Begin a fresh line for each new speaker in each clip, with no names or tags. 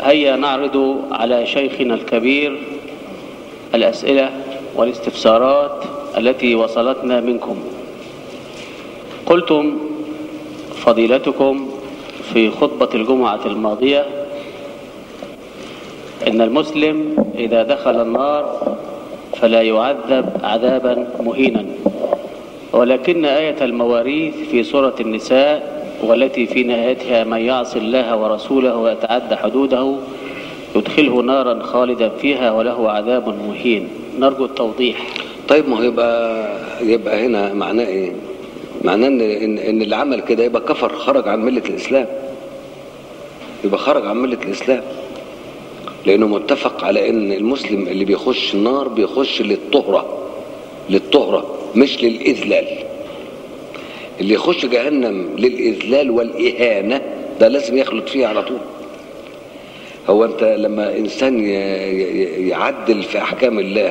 هيا نعرض على شيخنا الكبير الأسئلة والاستفسارات التي وصلتنا منكم قلتم فضيلتكم في خطبة الجمعة الماضية إن المسلم إذا دخل النار فلا يعذب عذابا مهينا ولكن آية المواريث في سورة النساء والتي في نهايتها من يعص الله ورسوله ويتعدى حدوده يدخله نارا خالدا فيها وله عذاب مهين نرجو التوضيح
طيب ما هو يبقى يبقى هنا معناه ايه معناه ان ان, إن اللي عمل كده يبقى كفر خرج عن مله الاسلام يبقى خرج عن مله الاسلام لانه متفق على ان المسلم اللي بيخش النار بيخش للطهره للطهره مش للاذلال اللي يخش جهنم للاذلال والاهانه ده لازم يخلط فيها على طول هو انت لما انسان ي- ي- يعدل في احكام الله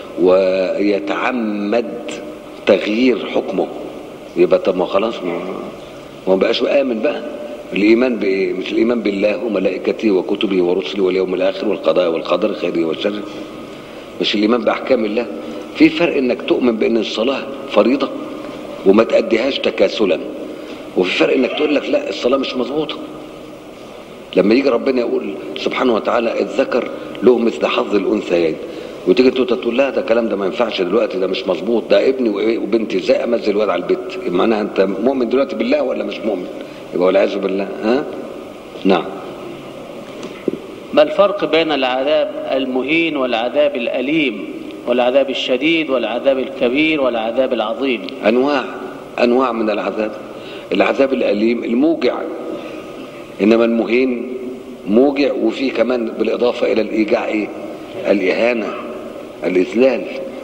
ويتعمد تغيير حكمه يبقى طب ما خلاص ما ما بقاش امن بقى الايمان بايه مش الايمان بالله وملائكته وكتبه ورسله واليوم الاخر والقضاء والقدر خيره وشره مش الايمان باحكام الله في فرق انك تؤمن بان الصلاه فريضه وما تأديهاش تكاسلا وفي فرق انك تقول لك لا الصلاه مش مظبوطه لما يجي ربنا يقول سبحانه وتعالى الذكر له مثل حظ الانثيين وتيجي انت تقول لا ده الكلام ده ما ينفعش دلوقتي ده مش مظبوط ده ابني وإيه وبنتي ازاي امزل الواد على البيت معناها انت مؤمن دلوقتي بالله ولا مش مؤمن يبقى والعياذ بالله ها نعم
ما الفرق بين العذاب المهين والعذاب الأليم والعذاب الشديد والعذاب الكبير والعذاب العظيم
انواع انواع من العذاب العذاب الاليم الموجع انما المهين موجع وفيه كمان بالاضافه الى الايجاع ايه الاهانه الاذلال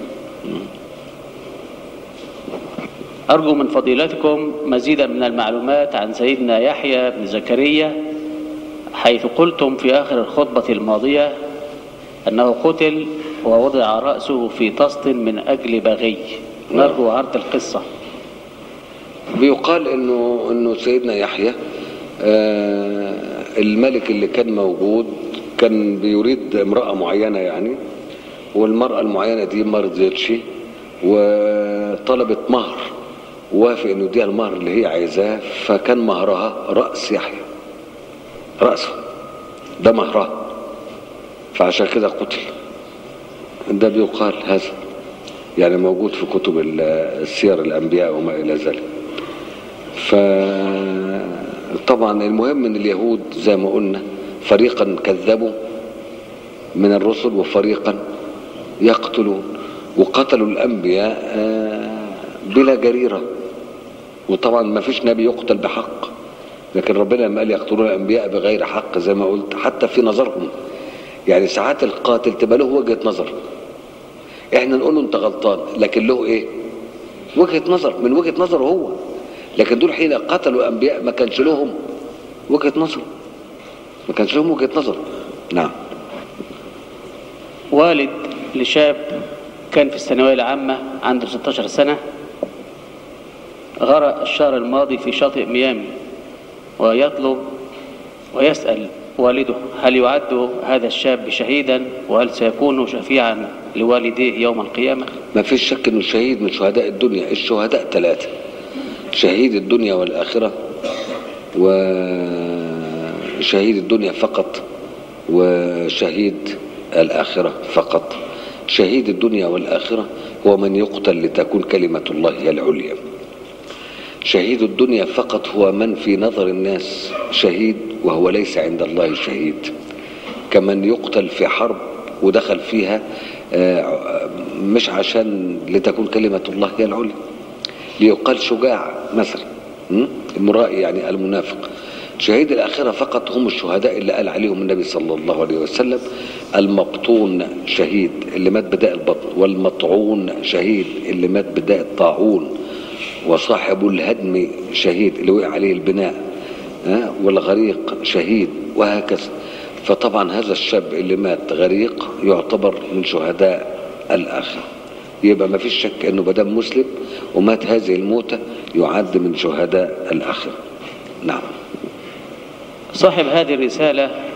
أرجو من فضيلتكم مزيدا من المعلومات عن سيدنا يحيى بن زكريا حيث قلتم في آخر الخطبة الماضية أنه قتل ووضع رأسه في طست من أجل بغي نرجو عرض القصة
بيقال انه انه سيدنا يحيى آه الملك اللي كان موجود كان بيريد امراه معينه يعني والمراه المعينه دي ما رضيتش وطلبت مهر وافق انه يديها المهر اللي هي عايزاه فكان مهرها راس يحيى راسه ده مهرها فعشان كده قتل ده بيقال هذا يعني موجود في كتب ال- السير الانبياء وما الى ذلك فطبعا المهم ان اليهود زي ما قلنا فريقا كذبوا من الرسل وفريقا يقتلون وقتلوا الانبياء آه، بلا جريره وطبعا ما فيش نبي يقتل بحق لكن ربنا لما قال يقتلون الانبياء بغير حق زي ما قلت حتى في نظرهم يعني ساعات القاتل تبقى له وجهه نظر احنا نقول له انت غلطان لكن له ايه وجهه نظر من وجهه نظره هو لكن دول حين قتلوا انبياء ما كانش لهم وجهه نظر ما كانش لهم وجهه نظر نعم
والد لشاب كان في الثانوية العامة عنده 16 سنة غرق الشهر الماضي في شاطئ ميامي ويطلب ويسأل والده هل يعد هذا الشاب شهيدا وهل سيكون شفيعا لوالديه يوم القيامة
ما فيش شك انه شهيد من شهداء الدنيا الشهداء ثلاثة شهيد الدنيا والآخرة وشهيد الدنيا فقط وشهيد الآخرة فقط شهيد الدنيا والآخرة هو من يقتل لتكون كلمة الله هي العليا شهيد الدنيا فقط هو من في نظر الناس شهيد وهو ليس عند الله شهيد كمن يقتل في حرب ودخل فيها آه، مش عشان لتكون كلمة الله هي العليا ليقال شجاع مثلا م? المرائي يعني المنافق شهيد الآخرة فقط هم الشهداء اللي قال عليهم النبي صلى الله عليه وسلم المبطون شهيد اللي مات بداء البطن والمطعون شهيد اللي مات بداء الطاعون وصاحب الهدم شهيد اللي وقع عليه البناء ها؟ والغريق شهيد وهكذا فطبعا هذا الشاب اللي مات غريق يعتبر من شهداء الآخرة يبقى ما فيش شك انه بدم مسلم ومات هذه الموتة يعد من شهداء الآخرة نعم
صاحب هذه الرسالة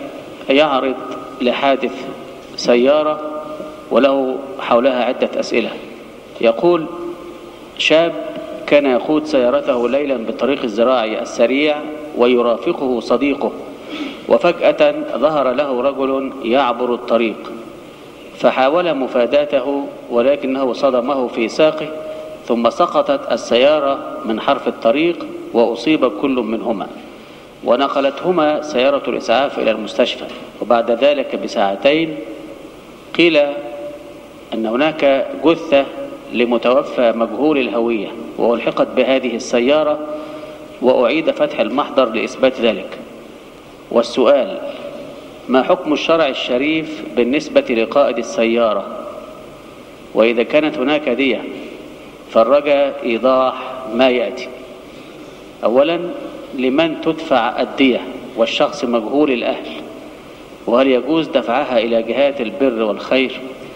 يعرض لحادث سيارة وله حولها عدة أسئلة يقول شاب كان يقود سيارته ليلا بالطريق الزراعي السريع ويرافقه صديقه وفجأة ظهر له رجل يعبر الطريق فحاول مفاداته ولكنه صدمه في ساقه ثم سقطت السيارة من حرف الطريق وأصيب كل منهما ونقلتهما سيارة الإسعاف إلى المستشفى وبعد ذلك بساعتين قيل أن هناك جثة لمتوفى مجهول الهوية وألحقت بهذه السيارة وأعيد فتح المحضر لإثبات ذلك والسؤال ما حكم الشرع الشريف بالنسبة لقائد السيارة وإذا كانت هناك دية فالرجاء إيضاح ما يأتي أولا لمن تدفع الدية والشخص مجهول الأهل وهل يجوز دفعها إلى جهات البر والخير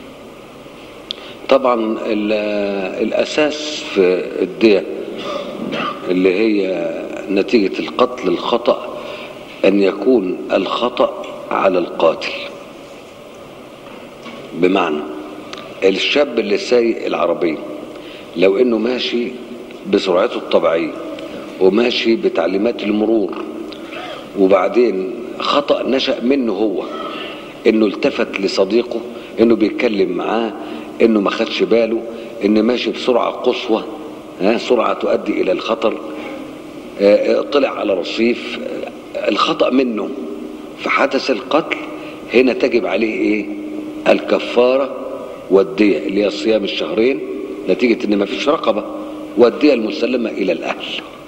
طبعا الأساس في الدية اللي هي نتيجة القتل الخطأ أن يكون الخطأ على القاتل بمعنى الشاب اللي سايق العربية لو انه ماشي بسرعته الطبيعية وماشي بتعليمات المرور وبعدين خطأ نشأ منه هو انه التفت لصديقه انه بيتكلم معاه انه ما خدش باله انه ماشي بسرعة قصوى ها سرعة تؤدي الى الخطر طلع على رصيف الخطأ منه فحدث القتل هنا تجب عليه ايه الكفارة والدية اللي هي صيام الشهرين نتيجة ان ما فيش رقبة والدية المسلمة الى الاهل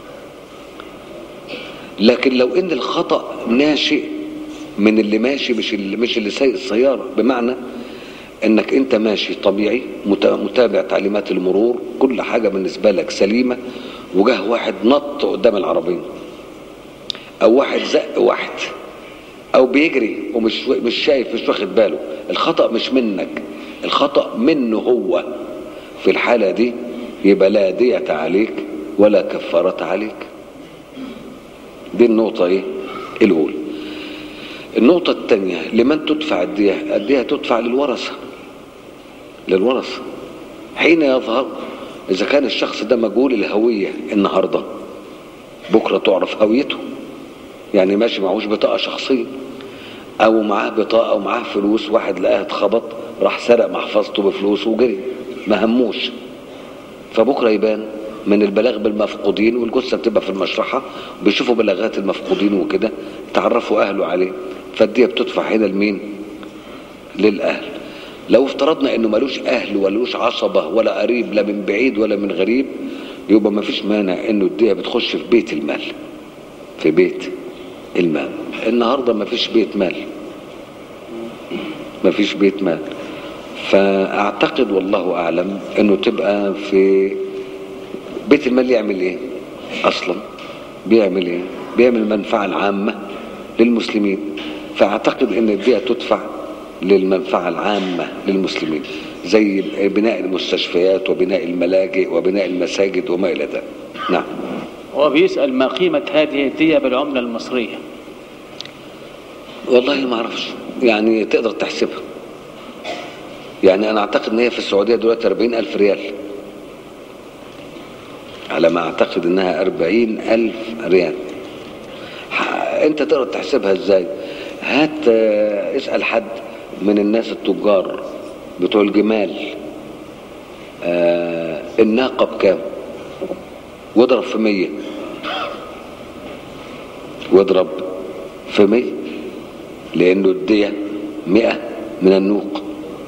لكن لو ان الخطأ ناشئ من اللي ماشي مش اللي مش اللي سايق السيارة بمعنى انك انت ماشي طبيعي متابع تعليمات المرور كل حاجة بالنسبة لك سليمة وجاه واحد نط قدام العربية او واحد زق واحد او بيجري ومش مش شايف مش واخد باله الخطأ مش منك الخطأ منه هو في الحالة دي يبقى لا دية عليك ولا كفارة عليك دي النقطة ايه الاولى النقطة الثانية لمن تدفع الدية الدية تدفع للورثة للورثة حين يظهر اذا كان الشخص ده مجهول الهوية النهاردة بكرة تعرف هويته يعني ماشي معهوش بطاقة شخصية او معاه بطاقة ومعاه فلوس واحد لقاها اتخبط راح سرق محفظته بفلوس وجري ما هموش فبكرة يبان من البلاغ بالمفقودين والجثة بتبقى في المشرحة بيشوفوا بلاغات المفقودين وكده تعرفوا اهله عليه فالدية بتدفع هنا لمين للاهل لو افترضنا انه ملوش اهل ولوش عصبة ولا قريب لا من بعيد ولا من غريب يبقى ما فيش مانع انه الدية بتخش في بيت المال في بيت المال النهاردة ما فيش بيت مال ما فيش بيت مال فاعتقد والله اعلم انه تبقى في بيت المال يعمل ايه اصلا بيعمل ايه بيعمل المنفعة العامة للمسلمين فاعتقد ان الدية تدفع للمنفعة العامة للمسلمين زي بناء المستشفيات وبناء الملاجئ وبناء المساجد وما الى ذلك نعم
هو بيسأل ما قيمة هذه الدية بالعملة المصرية
والله ما اعرفش يعني تقدر تحسبها يعني انا اعتقد ان هي في السعودية دلوقتي 40 الف ريال على ما اعتقد انها 40 الف ريال انت تقدر تحسبها ازاي هات اسأل حد من الناس التجار بتوع الجمال آه الناقة بكام واضرب في مية واضرب في مية لانه الدية مئة من النوق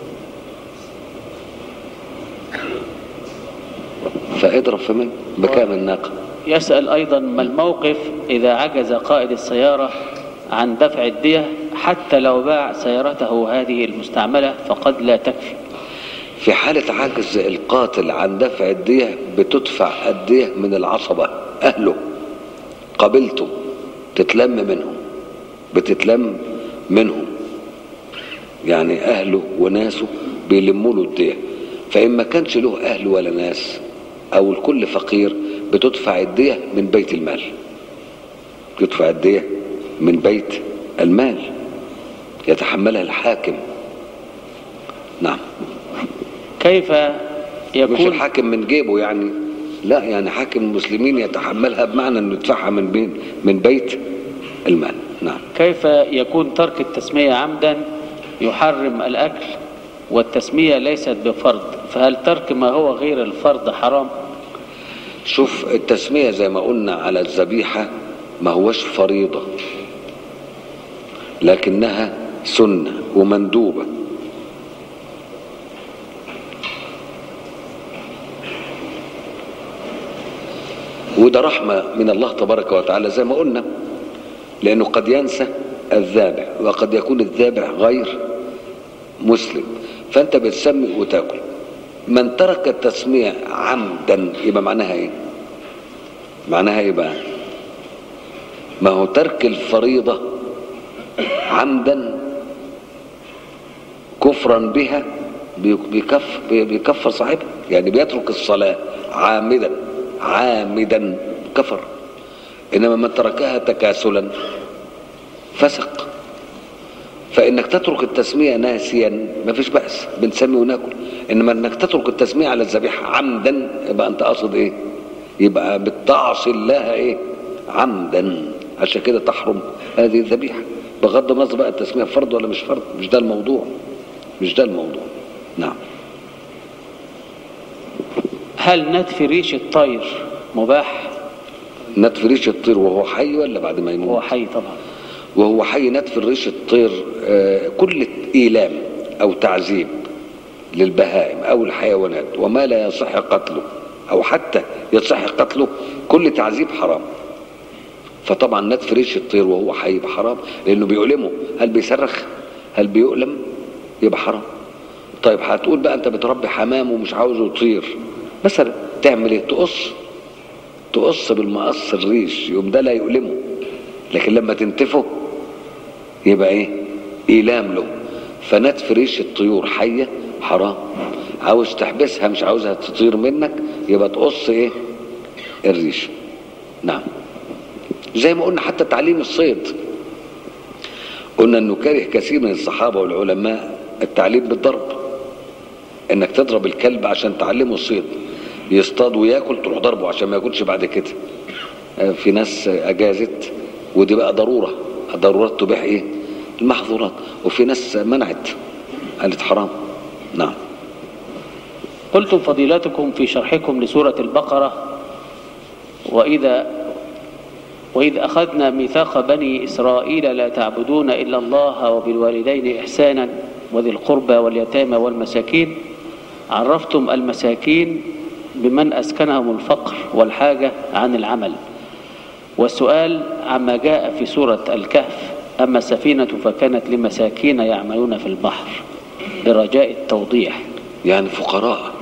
فاضرب في مية بكام الناقة
يسأل أيضا ما الموقف إذا عجز قائد السيارة عن دفع الدية حتى لو باع سيارته هذه المستعملة فقد لا تكفي
في حالة عجز القاتل عن دفع الدية بتدفع الدية من العصبة أهله قبيلته تتلم منهم بتتلم منهم يعني أهله وناسه بيلموا له الدية فإن ما كانش له أهل ولا ناس أو الكل فقير بتدفع الدية من بيت المال تدفع الدية من بيت المال يتحملها الحاكم نعم
كيف
مش
يكون
الحاكم من جيبه يعني لا يعني حاكم المسلمين يتحملها بمعنى انه يدفعها من بين من بيت المال نعم
كيف يكون ترك التسمية عمدا يحرم الأكل والتسمية ليست بفرض فهل ترك ما هو غير الفرض حرام
شوف التسمية زي ما قلنا على الذبيحة ما هوش فريضة لكنها سنة ومندوبة وده رحمة من الله تبارك وتعالى زي ما قلنا لأنه قد ينسى الذابح وقد يكون الذابح غير مسلم فأنت بتسمي وتاكل من ترك التسمية عمدا يبقى معناها ايه معناها ايه بقى ما هو ترك الفريضة عمدا كفرا بها بيكف بيكفر صاحبها يعني بيترك الصلاة عامدا عامدا كفر انما من تركها تكاسلا فسق فانك تترك التسميه ناسيا ما فيش باس بنسمي وناكل انما انك تترك التسميه على الذبيحه عمدا يبقى انت قاصد ايه يبقى بتعصي الله ايه عمدا عشان كده تحرم هذه الذبيحه بغض النظر بقى التسميه فرض ولا مش فرض مش ده الموضوع مش ده الموضوع نعم
هل نتف ريش الطير مباح
نتف ريش الطير وهو حي ولا بعد ما يموت
هو حي طبعا
وهو حي نتف الريش الطير آه، كل إيلام أو تعذيب للبهائم أو الحيوانات وما لا يصح قتله أو حتى يصح قتله كل تعذيب حرام فطبعا نتف ريش الطير وهو حي يبقى حرام لأنه بيؤلمه هل بيصرخ هل بيؤلم يبقى حرام طيب هتقول بقى أنت بتربي حمام ومش عاوزه يطير مثلا تعمل ايه تقص تقص بالمقص الريش يقوم ده لا يؤلمه لكن لما تنتفه يبقى ايه ايلام له فنتف ريش الطيور حيه حرام عاوز تحبسها مش عاوزها تطير منك يبقى تقص ايه الريش نعم زي ما قلنا حتى تعليم الصيد قلنا انه كره كثير من الصحابه والعلماء التعليم بالضرب انك تضرب الكلب عشان تعلمه الصيد يصطاد وياكل تروح ضربه عشان ما ياكلش بعد كده آه، في ناس اجازت ودي بقى ضروره الضرورات تبيح ايه المحظورات وفي ناس منعت قالت حرام نعم
قلتم فضيلتكم في شرحكم لسورة البقرة وإذا وإذ أخذنا ميثاق بني إسرائيل لا تعبدون إلا الله وبالوالدين إحسانا وذي القربى واليتامى والمساكين عرفتم المساكين بمن أسكنهم الفقر والحاجة عن العمل والسؤال عما جاء في سورة الكهف أما السفينة فكانت لمساكين يعملون في البحر برجاء التوضيح
يعني فقراء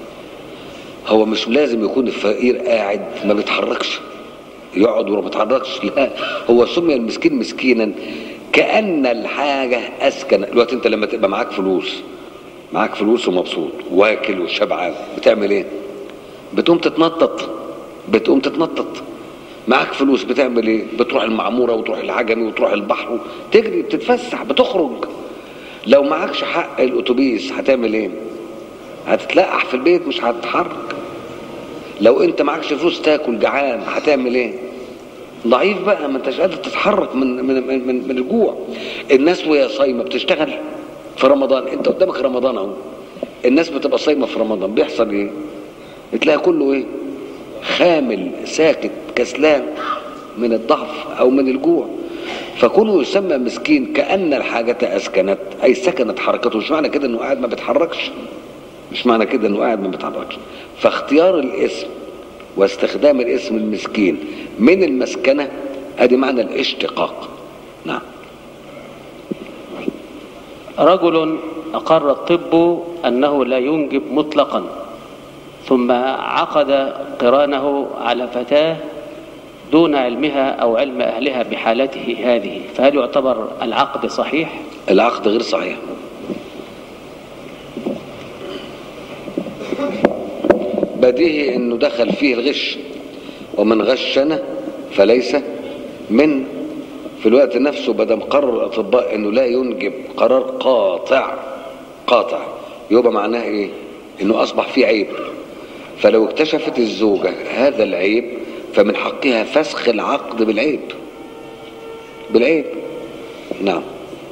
هو مش لازم يكون الفقير قاعد ما بيتحركش يقعد وما بيتحركش لا هو سمي المسكين مسكينا كأن الحاجة أسكن دلوقتي أنت لما تبقى معاك فلوس معاك فلوس ومبسوط واكل وشبعان بتعمل إيه؟ بتقوم تتنطط بتقوم تتنطط معاك فلوس بتعمل ايه بتروح المعموره وتروح العجمي وتروح البحر تجري بتتفسح بتخرج لو معكش حق الاتوبيس هتعمل ايه هتتلقح في البيت مش هتتحرك لو انت معكش فلوس تاكل جعان هتعمل ايه ضعيف بقى ما انتش قادر تتحرك من من من, من, من الجوع الناس وهي صايمه بتشتغل في رمضان انت قدامك رمضان اهو الناس بتبقى صايمه في رمضان بيحصل ايه تلاقي كله ايه خامل ساكت كسلان من الضعف او من الجوع فكونه يسمى مسكين كأن الحاجة أسكنت أي سكنت حركته مش معنى كده إنه قاعد ما بيتحركش مش معنى كده إنه قاعد ما بيتحركش فاختيار الاسم واستخدام الاسم المسكين من المسكنة أدي معنى الاشتقاق نعم
رجل أقر الطب أنه لا ينجب مطلقا ثم عقد قرانه على فتاة دون علمها أو علم أهلها بحالته هذه فهل يعتبر العقد صحيح؟
العقد غير صحيح بديهي انه دخل فيه الغش ومن غشنا فليس من في الوقت نفسه بدل قرر الاطباء انه لا ينجب قرار قاطع قاطع يبقى معناه ايه انه اصبح فيه عيب فلو اكتشفت الزوجة هذا العيب فمن حقها فسخ العقد بالعيب بالعيب نعم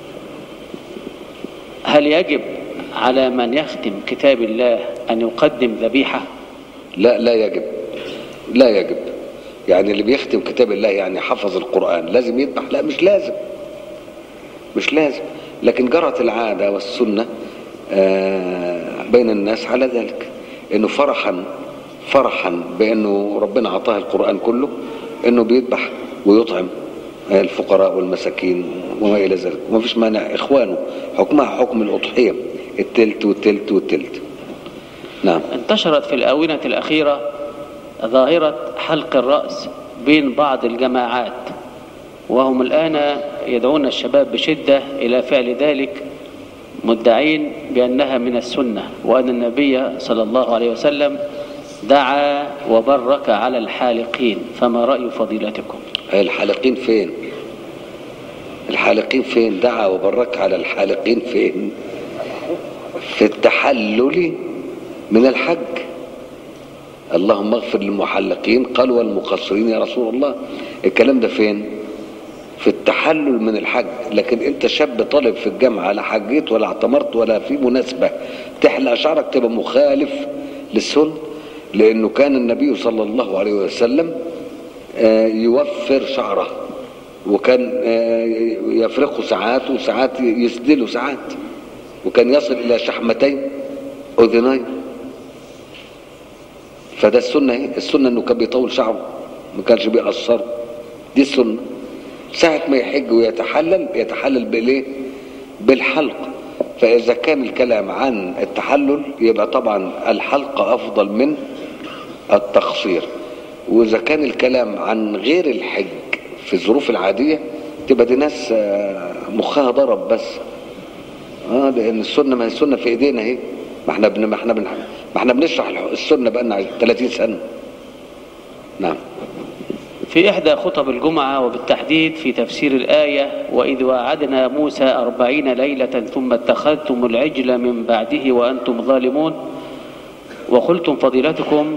هل يجب على من يختم كتاب الله أن يقدم ذبيحة
لا لا يجب لا يجب يعني اللي بيختم كتاب الله يعني حفظ القرآن لازم يذبح لا مش لازم مش لازم لكن جرت العادة والسنة آه، بين الناس على ذلك انه فرحا فرحا بانه ربنا اعطاه القرآن كله انه بيذبح ويطعم الفقراء والمساكين وما الى ذلك وما فيش مانع اخوانه حكمها حكم الاضحيه التلت والتلت والتلت نعم
انتشرت في الآونة الأخيرة ظاهرة حلق الرأس بين بعض الجماعات وهم الآن يدعون الشباب بشدة إلى فعل ذلك مدعين بأنها من السنة وأن النبي صلى الله عليه وسلم دعا وبرك على الحالقين فما رأي فضيلتكم
الحالقين فين الحالقين فين دعا وبرك على الحالقين فين في التحلل من الحج اللهم اغفر للمحلقين قال والمقصرين يا رسول الله الكلام ده فين في التحلل من الحج لكن انت شاب طالب في الجامعة لا حجيت ولا اعتمرت ولا في مناسبة تحلق شعرك تبقى مخالف للسنة لانه كان النبي صلى الله عليه وسلم آه، يوفر شعره وكان آه، يفرقه ساعات وساعات يسدله ساعات وكان يصل الى شحمتين اذنين فده السنه اهي السنه انه كان بيطول شعره ما كانش بيقصره دي السنه ساعه ما يحج ويتحلل يتحلل بالايه بالحلق فاذا كان الكلام عن التحلل يبقى طبعا الحلق افضل من التقصير واذا كان الكلام عن غير الحج في الظروف العاديه تبقى دي ناس آه، مخها ضرب بس اه لان السنه ما هي السنه في ايدينا اهي ما احنا بن ما احنا بن ما احنا بنشرح السنه بقالنا 30 سنه نعم
في إحدى خطب الجمعة وبالتحديد في تفسير الآية وإذ وعدنا موسى أربعين ليلة ثم اتخذتم العجل من بعده وأنتم ظالمون وقلتم فضيلتكم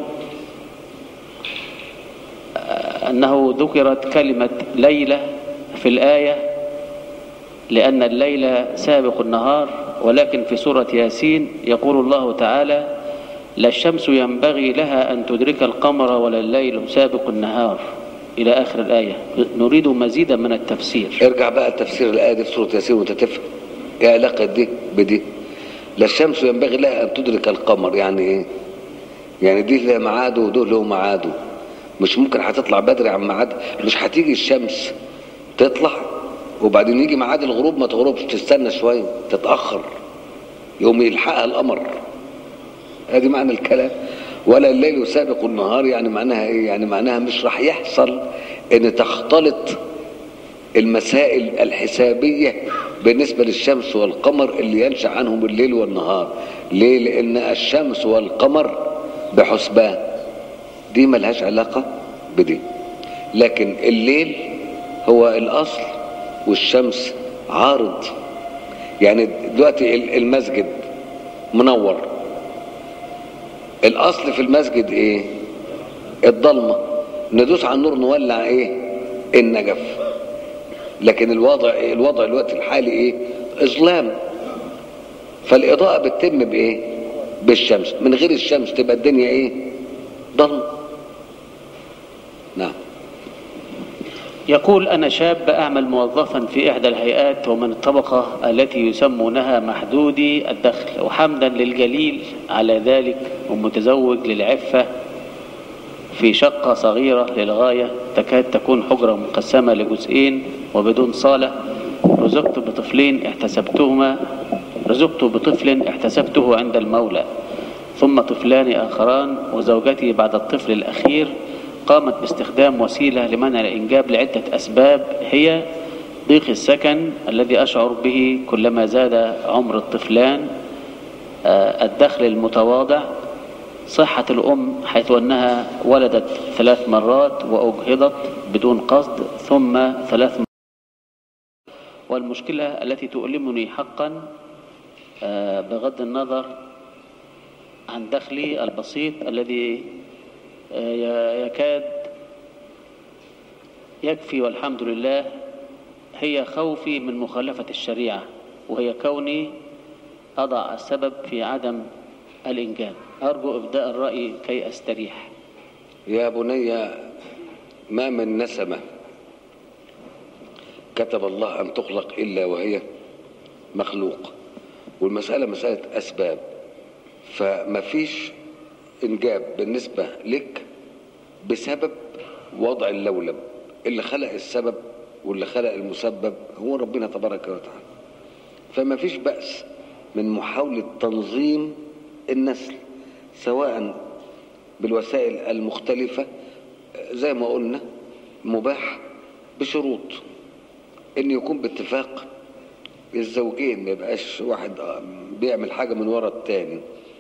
آه، أنه ذكرت كلمة ليلة في الآية لأن الليل سابق النهار ولكن في سورة ياسين يقول الله تعالى لا الشمس ينبغي لها أن تدرك القمر ولا الليل سابق النهار إلى آخر الآية نريد مزيدا من التفسير
ارجع بقى تفسير الايه دي في سوره ياسين وانت تفهم ايه علاقه دي بدي لا الشمس ينبغي لها ان تدرك القمر يعني ايه يعني دي لها ميعاده ودول له ميعاده مش ممكن هتطلع بدري عن ميعاد مش هتيجي الشمس تطلع وبعدين يجي ميعاد الغروب ما تغربش تستنى شويه تتاخر يوم يلحقها القمر ادي معنى الكلام ولا الليل سابق النهار يعني معناها ايه يعني معناها مش راح يحصل ان تختلط المسائل الحسابية بالنسبة للشمس والقمر اللي ينشأ عنهم الليل والنهار ليه لأن الشمس والقمر بحسبان دي ملهاش علاقة بدي لكن الليل هو الأصل والشمس عارض يعني دلوقتي المسجد منور الأصل في المسجد إيه الضلمة ندوس على النور نولع إيه النجف لكن الوضع الوضع الوقت الحالي ايه اظلام فالاضاءه بتتم بايه بالشمس من غير الشمس تبقى الدنيا ايه ضلمه نعم
يقول أنا شاب أعمل موظفا في إحدى الهيئات ومن الطبقة التي يسمونها محدودي الدخل وحمدا للجليل على ذلك ومتزوج للعفة في شقة صغيرة للغاية تكاد تكون حجرة مقسمة لجزئين وبدون صالة رزقت بطفلين احتسبتهما رزقت بطفل احتسبته عند المولى ثم طفلان آخران وزوجتي بعد الطفل الأخير قامت باستخدام وسيلة لمنع الإنجاب لعدة أسباب هي ضيق السكن الذي أشعر به كلما زاد عمر الطفلان آه، الدخل المتواضع صحة الأم حيث أنها ولدت ثلاث مرات وأجهضت بدون قصد ثم ثلاث والمشكلة التي تؤلمني حقا آه، بغض النظر عن دخلي البسيط الذي آه، يكاد يكفي والحمد لله هي خوفي من مخالفة الشريعة وهي كوني أضع السبب في عدم الإنجاب أرجو إبداء الرأي كي أستريح
يا بني ما من نسمة كتب الله أن تخلق إلا وهي مخلوق والمسألة مسألة أسباب فما فيش إنجاب بالنسبة لك بسبب وضع اللولب اللي خلق السبب واللي خلق المسبب هو ربنا تبارك وتعالى فما فيش بأس من محاولة تنظيم النسل سواء بالوسائل المختلفة زي ما قلنا مباح بشروط ان يكون باتفاق الزوجين ما يبقاش واحد بيعمل حاجة من ورا التاني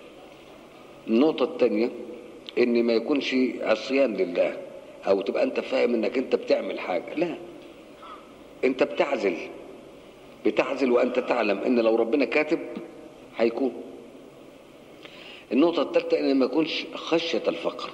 النقطة التانية ان ما يكونش عصيان لله او تبقى انت فاهم انك انت بتعمل حاجة لا انت بتعزل بتعزل وانت تعلم ان لو ربنا كاتب هيكون النقطة الثالثة ان ما يكونش خشية الفقر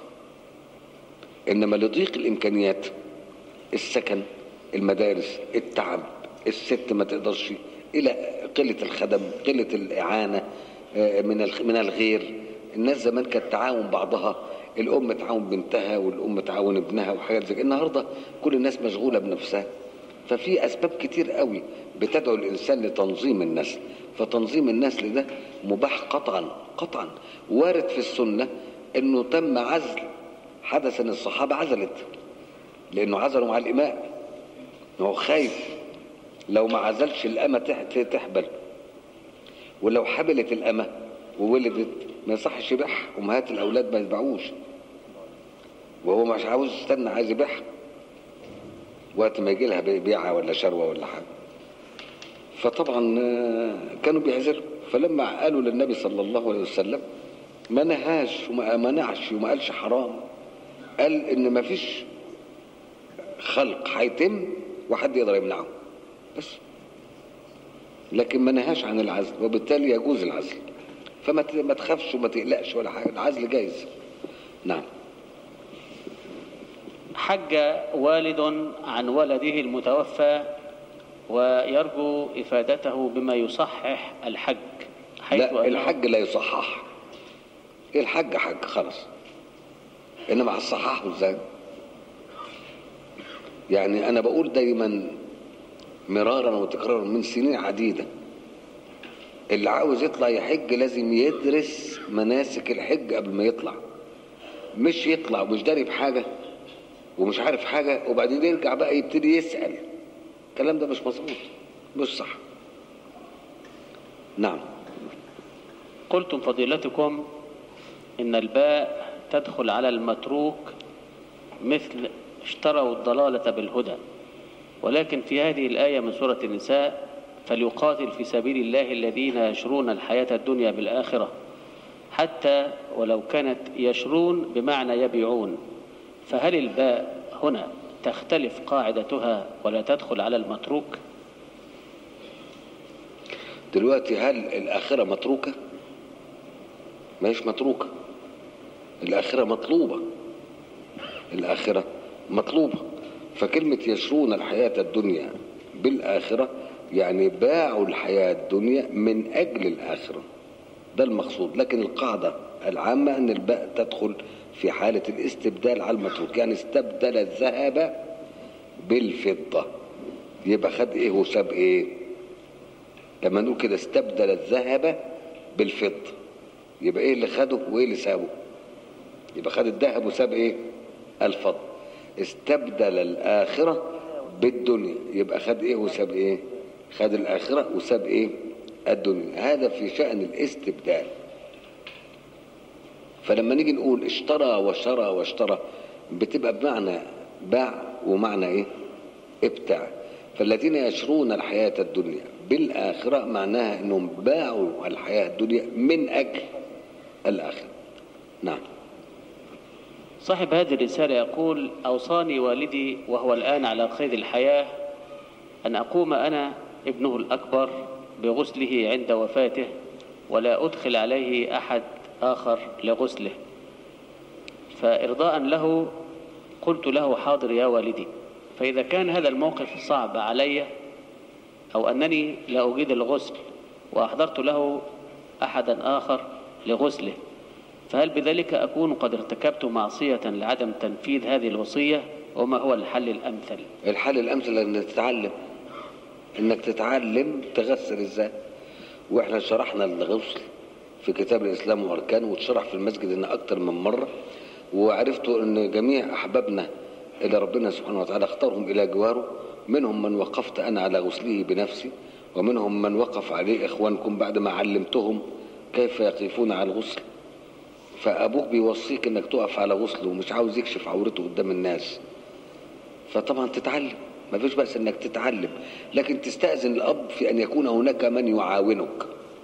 انما لضيق الامكانيات السكن المدارس التعب الست ما تقدرش الى قلة الخدم قلة الاعانة من من الغير الناس زمان كانت تعاون بعضها الام تعاون بنتها والام تعاون ابنها وحاجات زي النهارده كل الناس مشغوله بنفسها ففي اسباب كتير قوي بتدعو الانسان لتنظيم النسل فتنظيم النسل ده مباح قطعا قطعا وارد في السنه انه تم عزل حدث ان الصحابه عزلت لانه عزلوا مع الاماء هو خايف لو ما عزلش الامه تحبل ولو حبلت الامه وولدت ما يصحش يبيعها امهات الاولاد ما يبيعوش وهو مش عاوز يستنى عايز يبيعها وقت ما يجي لها بيعه ولا شروه ولا حاجه فطبعا كانوا بيعزلوا فلما قالوا للنبي صلى الله عليه وسلم ما نهاش وما منعش وما قالش حرام قال ان ما فيش خلق هيتم وحد يقدر يمنعه بس لكن ما نهاش عن العزل وبالتالي يجوز العزل فما ما تخافش وما تقلقش ولا حاجه العزل جايز نعم
حج والد عن ولده المتوفى ويرجو إفادته بما يصحح الحج
حيث لا الحج لا يصحح الحج حج خلاص انما هتصححه ازاي يعني انا بقول دايما مرارا وتكرارا من سنين عديده اللي عاوز يطلع يحج لازم يدرس مناسك الحج قبل ما يطلع مش يطلع ومش داري بحاجه ومش عارف حاجه وبعدين يرجع بقى يبتدي يسال الكلام ده مش مظبوط مش صح نعم
قلتم فضيلتكم ان الباء تدخل على المتروك مثل اشتروا الضلالة بالهدى ولكن في هذه الآية من سورة النساء فليقاتل في سبيل الله الذين يشرون الحياة الدنيا بالآخرة حتى ولو كانت يشرون بمعنى يبيعون فهل الباء هنا تختلف قاعدتها ولا تدخل على المتروك
دلوقتي هل الآخرة متروكة ما هيش متروكة الآخرة مطلوبة الآخرة مطلوبة فكلمة يشرون الحياة الدنيا بالآخرة يعني باعوا الحياة الدنيا من أجل الآخرة ده المقصود لكن القاعدة العامة أن الباء تدخل في حالة الاستبدال على المتروك يعني استبدل الذهب بالفضة يبقى خد ايه وساب ايه لما نقول كده استبدل الذهب بالفضة يبقى ايه اللي خده وايه اللي سابه يبقى خد الذهب وساب ايه الفضة استبدل الآخرة بالدنيا يبقى خد ايه وساب ايه خد الآخرة وساب ايه الدنيا هذا في شأن الاستبدال فلما نيجي نقول اشترى وشرى واشترى بتبقى بمعنى باع ومعنى ايه ابتاع فالذين يشرون الحياة الدنيا بالآخرة معناها انهم باعوا الحياة الدنيا من أجل الآخرة نعم
صاحب هذه الرسالة يقول أوصاني والدي وهو الآن على قيد الحياة أن أقوم أنا ابنه الأكبر بغسله عند وفاته ولا أدخل عليه أحد آخر لغسله فإرضاء له قلت له حاضر يا والدي فإذا كان هذا الموقف صعب علي أو أنني لا أجيد الغسل وأحضرت له أحدا آخر لغسله فهل بذلك أكون قد ارتكبت معصية لعدم تنفيذ هذه الوصية وما هو الحل الأمثل
الحل الامثل انك تتعلم انك تتعلم تغسل ازاي واحنا شرحنا الغسل في كتاب الاسلام واركانه واتشرح في المسجد ان اكتر من مره وعرفتوا ان جميع احبابنا اللي ربنا سبحانه وتعالى اختارهم الى جواره منهم من وقفت انا على غسله بنفسي ومنهم من وقف عليه اخوانكم بعد ما علمتهم كيف يقفون على الغسل فابوك بيوصيك انك تقف على غسله ومش عاوز يكشف عورته قدام الناس فطبعا تتعلم ما فيش بأس انك تتعلم لكن تستأذن الاب في ان يكون هناك من يعاونك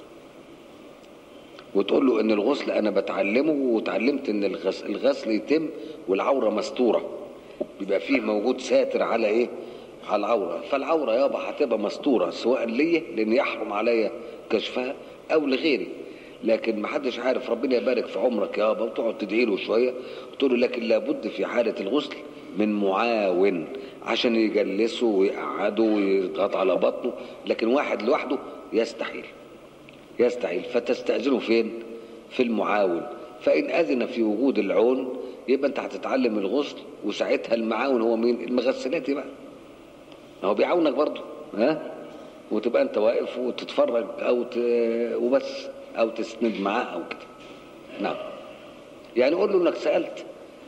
وتقول له ان الغسل انا بتعلمه وتعلمت ان الغسل, الغسل يتم والعورة مستورة بيبقى فيه موجود ساتر على ايه على العورة فالعورة يابا هتبقى مستورة سواء ليا لان يحرم عليا كشفها او لغيري لكن محدش عارف ربنا يبارك في عمرك يابا وتقعد تدعي له شويه وتقول له لكن لابد في حاله الغسل من معاون عشان يجلسه ويقعده ويضغط على بطنه لكن واحد لوحده يستحيل يستحيل فتستأذنه فين في المعاون فإن أذن في وجود العون يبقى أنت هتتعلم الغسل وساعتها المعاون هو مين المغسلات بقى هو بيعاونك برضه ها وتبقى انت واقف وتتفرج او ت... وبس او تسند معاه او كده نعم يعني قول له انك سألت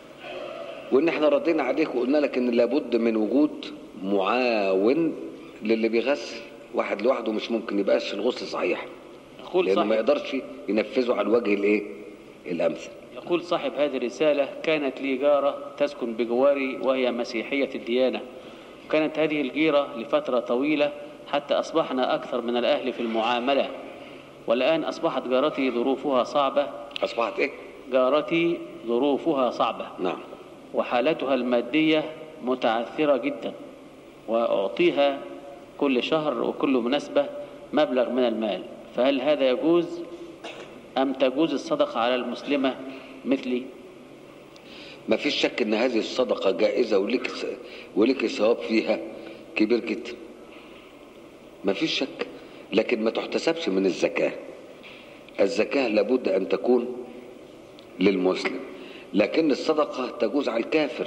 وان احنا ردينا عليك وقلنا لك ان لابد من وجود معاون للي بيغسل واحد لوحده مش ممكن يبقاش الغسل صحيح
يقول
لانه ما
صاحب,
يقدرش ينفذه على الوجه الايه الامثل
يقول صاحب هذه الرسالة كانت لي جارة تسكن بجواري وهي مسيحية الديانة وكانت هذه الجيرة لفترة طويلة حتى أصبحنا أكثر من الأهل في المعاملة والآن أصبحت جارتي ظروفها صعبة
اصبحت ايه
جارتي ظروفها صعبة
نعم
وحالتها المادية متعثرة جدا وأعطيها كل شهر وكل مناسبة مبلغ من المال فهل هذا يجوز أم تجوز الصدقة على المسلمة مثلي
ما فيش شك ان هذه الصدقة جائزة ولك ولك ثواب فيها كبير جدا ما فيش شك لكن ما تحتسبش من الزكاة الزكاة لابد ان تكون للمسلم لكن الصدقة تجوز على الكافر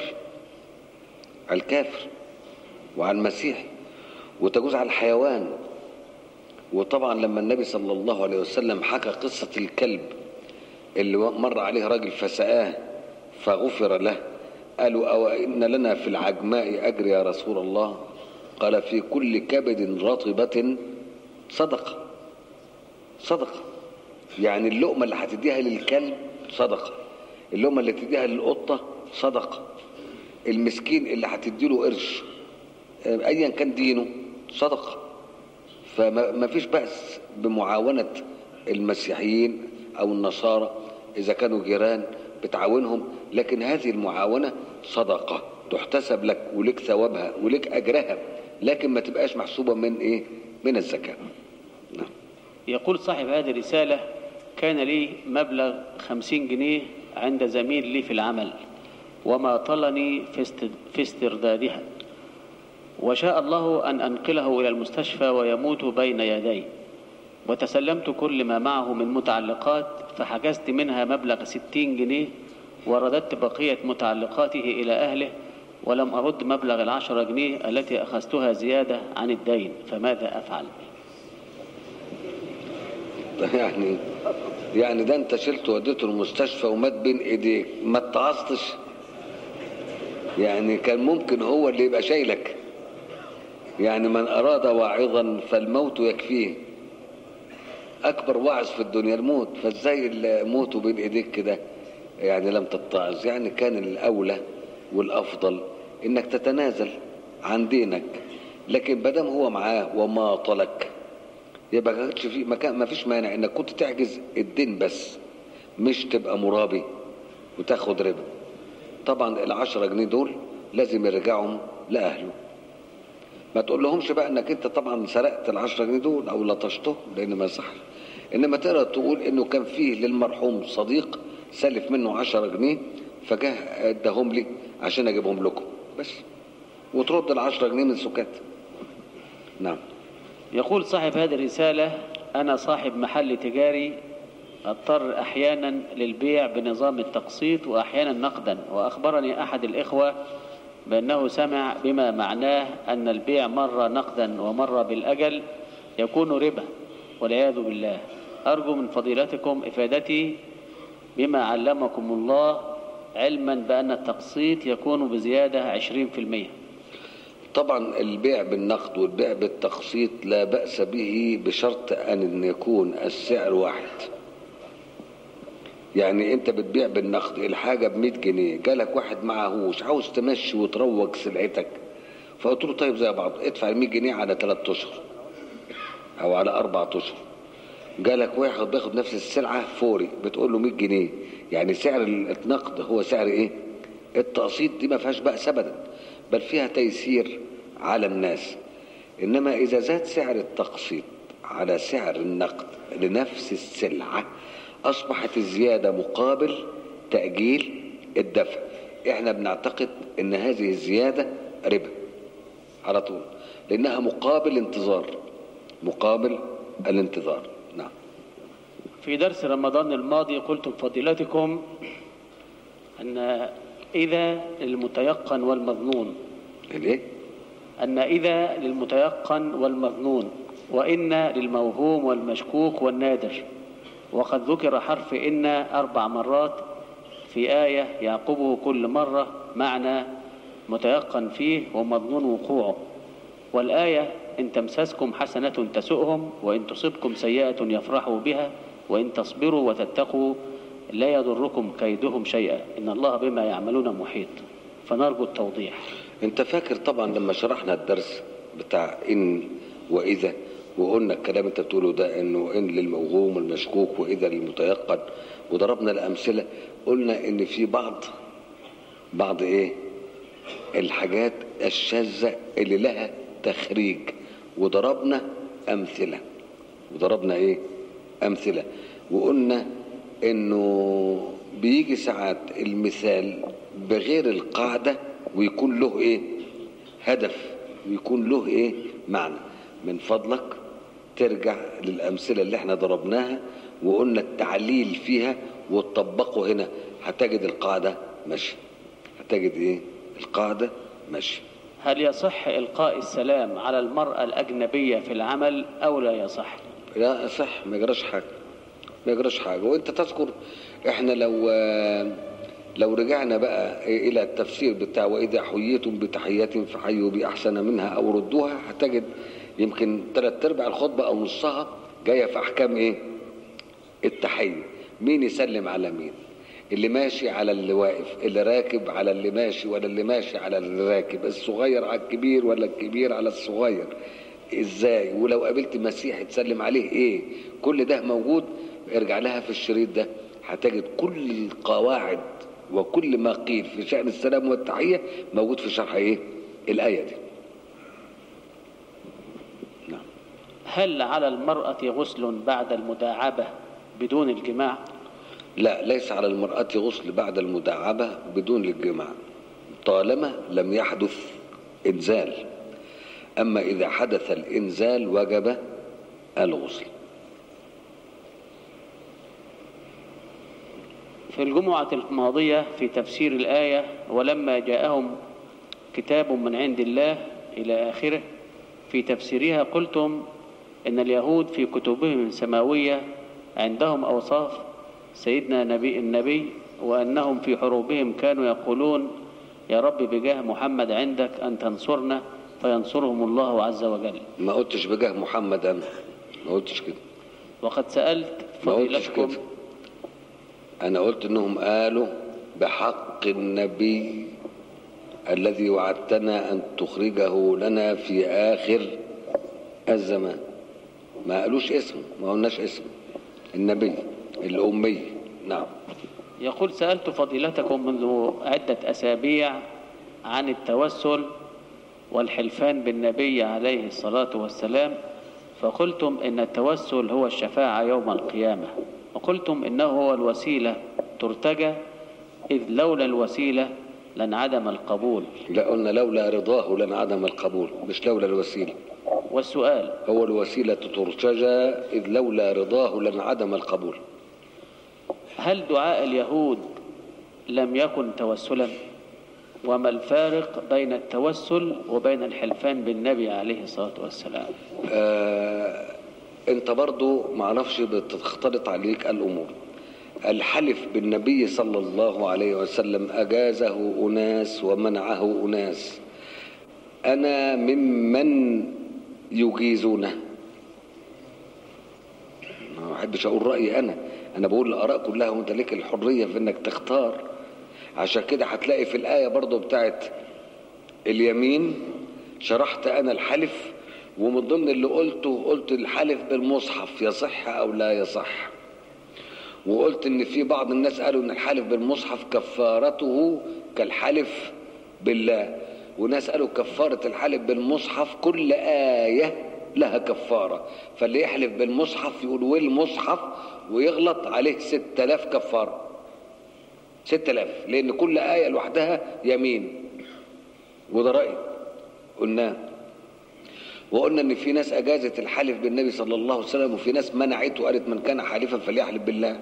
على الكافر وعلى المسيح وتجوز على الحيوان وطبعا لما النبي صلى الله عليه وسلم حكى قصة الكلب اللي مر عليه راجل فسآه فغفر له قالوا أو إن لنا في العجماء أجر يا رسول الله قال في كل كبد رطبة صدقة صدقة يعني اللقمة اللي هتديها للكلب صدقة اللقمة اللي تديها للقطة صدقة المسكين اللي هتديله قرش ايا كان دينه صدقة فما ما فيش بأس بمعاونة المسيحيين او النصارى اذا كانوا جيران بتعاونهم لكن هذه المعاونة صدقة تحتسب لك ولك ثوابها ولك اجرها لكن ما تبقاش محسوبة من ايه من الزكاة نعم
يقول صاحب هذه الرسالة كان لي مبلغ خمسين جنيه عند زميل لي في العمل وما طلني في است- في استردادها وشاء الله أن أنقله إلى المستشفى ويموت بين يدي وتسلمت كل ما معه من متعلقات فحجزت منها مبلغ ستين جنيه ورددت بقية متعلقاته إلى أهله ولم أرد مبلغ العشرة جنيه التي أخذتها زيادة عن الدين فماذا أفعل
يعني يعني ده انت شلته وديته المستشفى ومات بين ايديك ما اتعصتش يعني كان ممكن هو اللي يبقى شايلك يعني من اراد واعظا فالموت يكفيه اكبر واعظ في الدنيا الموت فازاي الموت بين ايديك كده يعني لم تتعظ يعني كان الاولى والافضل انك تتنازل عن دينك لكن بدم هو معاه وما طلك يبقى ما كانش في مكان ما فيش مانع انك كنت تحجز الدين بس مش تبقى مرابي وتاخد ربا طبعا العشرة جنيه دول لازم يرجعهم لأهله ما تقول لهمش بقى انك انت طبعا سرقت العشرة جنيه دول او لطشتهم لان ما يصحش انما تقدر تقول انه كان فيه للمرحوم صديق سلف منه عشرة جنيه فجاه اداهم لي عشان اجيبهم لكم بس وترد العشرة جنيه من سكات نعم
يقول صاحب هذه الرسالة أنا صاحب محل تجاري أضطر أحيانا للبيع بنظام التقسيط وأحيانا نقدا وأخبرني أحد الإخوة بأنه سمع بما معناه أن البيع مرة نقدا ومرة بالأجل يكون ربا والعياذ بالله أرجو من فضيلتكم إفادتي بما علمكم الله علما بأن التقسيط يكون بزيادة عشرين في المية
طبعا البيع بالنقد والبيع بالتقسيط لا بأس به بشرط أن يكون السعر واحد يعني انت بتبيع بالنقد الحاجة ب 100 جنيه جالك واحد معهوش عاوز تمشي وتروج سلعتك فقلت له طيب زي بعض ادفع ال 100 جنيه على 3 اشهر او على 4 اشهر جالك واحد بياخد نفس السلعة فوري بتقول له 100 جنيه يعني سعر النقد هو سعر ايه التقسيط دي ما فيهاش بأس ابدا بل فيها تيسير على الناس انما اذا زاد سعر التقسيط على سعر النقد لنفس السلعة اصبحت الزيادة مقابل تأجيل الدفع احنا بنعتقد ان هذه الزيادة ربا على طول لانها مقابل انتظار مقابل الانتظار نعم
في درس رمضان الماضي قلتم فضيلتكم أن إذا للمتيقن والمظنون
الايه
أن إذا للمتيقن والمظنون وإن للموهوم والمشكوك والنادر وقد ذكر حرف إن أربع مرات في آية يعقبه كل مرة معنى متيقن فيه ومظنون وقوعه والآية إن تمسسكم حسنة تسؤهم وإن تصبكم سيئة يفرحوا بها وإن تصبروا وتتقوا لا يضركم كيدهم شيئا إن الله بما يعملون محيط فنرجو التوضيح
انت فاكر طبعا لما شرحنا الدرس بتاع ان واذا وقلنا الكلام انت بتقوله ده انه ان للموهوم والمشكوك واذا للمتيقن وضربنا الامثله قلنا ان في بعض بعض ايه الحاجات الشاذه اللي لها تخريج وضربنا امثله وضربنا ايه امثله وقلنا انه بيجي ساعات المثال بغير القاعده ويكون له ايه هدف ويكون له ايه معنى من فضلك ترجع للامثله اللي احنا ضربناها وقلنا التعليل فيها وتطبقه هنا هتجد القاعده ماشيه هتجد ايه القاعده ماشيه
هل يصح إلقاء السلام على المرأة الأجنبية في العمل أو لا يصح
لا صح ما يجراش حاجه ما يجراش حاجه وانت تذكر احنا لو لو رجعنا بقى الى التفسير بتاع واذا حييتم بتحيه فحيوا باحسن منها او ردوها هتجد يمكن ثلاث ارباع الخطبه او نصها جايه في احكام ايه التحيه مين يسلم على مين اللي ماشي على اللي واقف اللي راكب على اللي ماشي ولا اللي ماشي على اللي راكب الصغير على الكبير ولا الكبير على الصغير ازاي ولو قابلت مسيح تسلم عليه ايه كل ده موجود ارجع لها في الشريط ده هتجد كل القواعد وكل ما قيل في شأن السلام والتحية موجود في شرح ايه الآية دي نعم
هل على المرأة غسل بعد المداعبة بدون الجماع
لا ليس على المرأة غسل بعد المداعبة بدون الجماع طالما لم يحدث إنزال أما إذا حدث الإنزال وجب الغسل
في الجمعة الماضية في تفسير الآية ولما جاءهم كتاب من عند الله إلى آخره في تفسيرها قلتم إن اليهود في كتبهم السماوية عندهم أوصاف سيدنا نبي النبي وأنهم في حروبهم كانوا يقولون يا رب بجاه محمد عندك أن تنصرنا فينصرهم الله عز وجل
ما قلتش بجاه محمد أنا ما قلتش كده
وقد سألت
ما قلتش
فضيلتكم
كده أنا قلت إنهم قالوا بحق النبي الذي وعدتنا أن تخرجه لنا في آخر الزمان ما قالوش اسمه ما قلناش اسمه النبي الأمي نعم
يقول سألت فضيلتكم منذ عدة أسابيع عن التوسل والحلفان بالنبي عليه الصلاة والسلام فقلتم إن التوسل هو الشفاعة يوم القيامة وقلتم إنه هو الوسيلة ترتجى إذ لولا الوسيلة لانعدم القبول
لا قلنا لولا رضاه لانعدم القبول مش لولا الوسيلة
والسؤال
هو الوسيلة ترتجى إذ لولا رضاه لانعدم القبول
هل دعاء اليهود لم يكن توسلا وما الفارق بين التوسل وبين الحلفان بالنبي عليه الصلاة والسلام
آه انت برضو معرفش بتختلط عليك الامور الحلف بالنبي صلى الله عليه وسلم اجازه اناس ومنعه اناس انا ممن يجيزونه ما احبش اقول رايي انا انا بقول الاراء كلها وانت ليك الحريه في انك تختار عشان كده هتلاقي في الايه برضو بتاعت اليمين شرحت انا الحلف ومن ضمن اللي قلته قلت الحلف بالمصحف يصح او لا يصح وقلت ان في بعض الناس قالوا ان الحلف بالمصحف كفارته كالحلف بالله وناس قالوا كفارة الحلف بالمصحف كل آية لها كفارة فاللي يحلف بالمصحف يقول والمصحف ويغلط عليه ستة آلاف كفارة ستة آلاف لأن كل آية لوحدها يمين وده رأي قلناه وقلنا ان في ناس اجازت الحلف بالنبي صلى الله عليه وسلم وفي ناس منعته وقالت من كان حالفا فليحلف بالله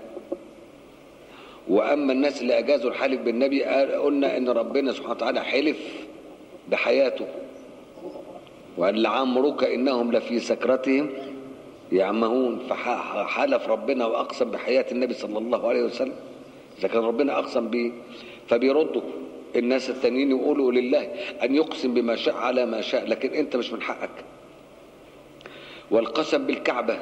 واما الناس اللي اجازوا الحلف بالنبي قلنا ان ربنا سبحانه وتعالى حلف بحياته وقال لعمرك انهم لفي سكرتهم يعمهون فحلف ربنا واقسم بحياه النبي صلى الله عليه وسلم اذا كان ربنا اقسم به فبيردوا الناس التانيين يقولوا لله ان يقسم بما شاء على ما شاء لكن انت مش من حقك والقسم بالكعبه